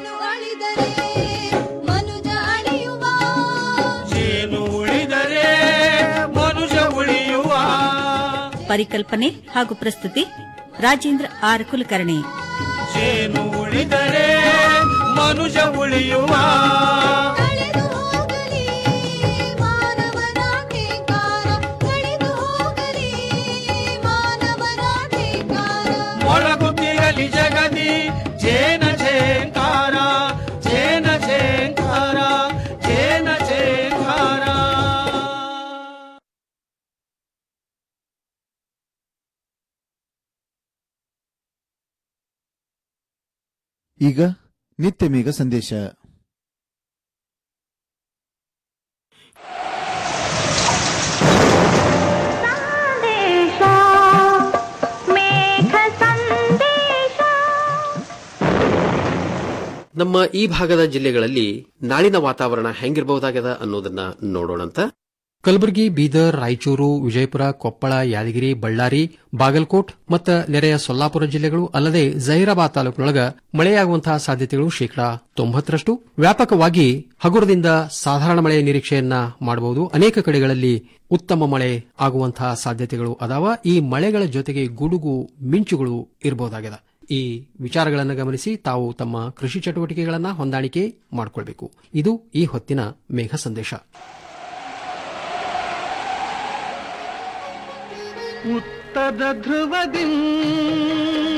ಮನುಜ ಅಳಿಯುವ ಜೇನು ಉಳಿದರೆ ಮನುಜ ಉಳಿಯುವ ಪರಿಕಲ್ಪನೆ ಹಾಗೂ ಪ್ರಸ್ತುತಿ ರಾಜೇಂದ್ರ ಆರ್ ಕುಲಕರ್ಣಿ ಜೇನು ಉಳಿದರೆ ಮನುಜ ಉಳಿಯುವ ಕಳೆದು ಹೋಗಲಿ ಮಾನವನ ಠೇಕಾರ ಕಳೆದು ಹೋಗಲಿ ಮಾನವನ ಠೇಕಾರ ಮೊಳಗುತ್ತಿರಲಿ ಜಗದಿ ಜೇನ ಝೇಂಕಾರ ಜೇನ ಝೇಂಕಾರ ಜೇನ ಝೇಂಕಾರ ಈಗ ನಿತ್ಯ ಮೇಘ ಸಂದೇಶ ನಮ್ಮ ಈ ಭಾಗದ ಜಿಲ್ಲೆಗಳಲ್ಲಿ ನಾಳಿನ ವಾತಾವರಣ ಹೆಂಗಿರಬಹುದಾಗದ ಅನ್ನೋದನ್ನ ನೋಡೋಣಂತ ಕಲಬುರಗಿ ಬೀದರ್ ರಾಯಚೂರು ವಿಜಯಪುರ ಕೊಪ್ಪಳ ಯಾದಗಿರಿ ಬಳ್ಳಾರಿ ಬಾಗಲಕೋಟ್ ಮತ್ತು ನೆರೆಯ ಸೊಲ್ಲಾಪುರ ಜಿಲ್ಲೆಗಳು ಅಲ್ಲದೆ ಜಹೀರಾಬಾದ್ ತಾಲೂಕಿನೊಳಗ ಮಳೆಯಾಗುವಂತಹ ಸಾಧ್ಯತೆಗಳು ಶೇಕಡಾ ತೊಂಬತ್ತರಷ್ಟು ವ್ಯಾಪಕವಾಗಿ ಹಗುರದಿಂದ ಸಾಧಾರಣ ಮಳೆಯ ನಿರೀಕ್ಷೆಯನ್ನ ಮಾಡಬಹುದು ಅನೇಕ ಕಡೆಗಳಲ್ಲಿ ಉತ್ತಮ ಮಳೆ ಆಗುವಂತಹ ಸಾಧ್ಯತೆಗಳು ಅದಾವ ಈ ಮಳೆಗಳ ಜೊತೆಗೆ ಗುಡುಗು ಮಿಂಚುಗಳು ಇರಬಹುದಾಗಿದೆ ಈ ವಿಚಾರಗಳನ್ನು ಗಮನಿಸಿ ತಾವು ತಮ್ಮ ಕೃಷಿ ಚಟುವಟಿಕೆಗಳನ್ನು ಹೊಂದಾಣಿಕೆ ಮಾಡಿಕೊಳ್ಬೇಕು ಇದು ಈ ಹೊತ್ತಿನ ಮೇಘ ಸಂದೇಶ ಉತ್ತರ ಧ್ರುವದಿ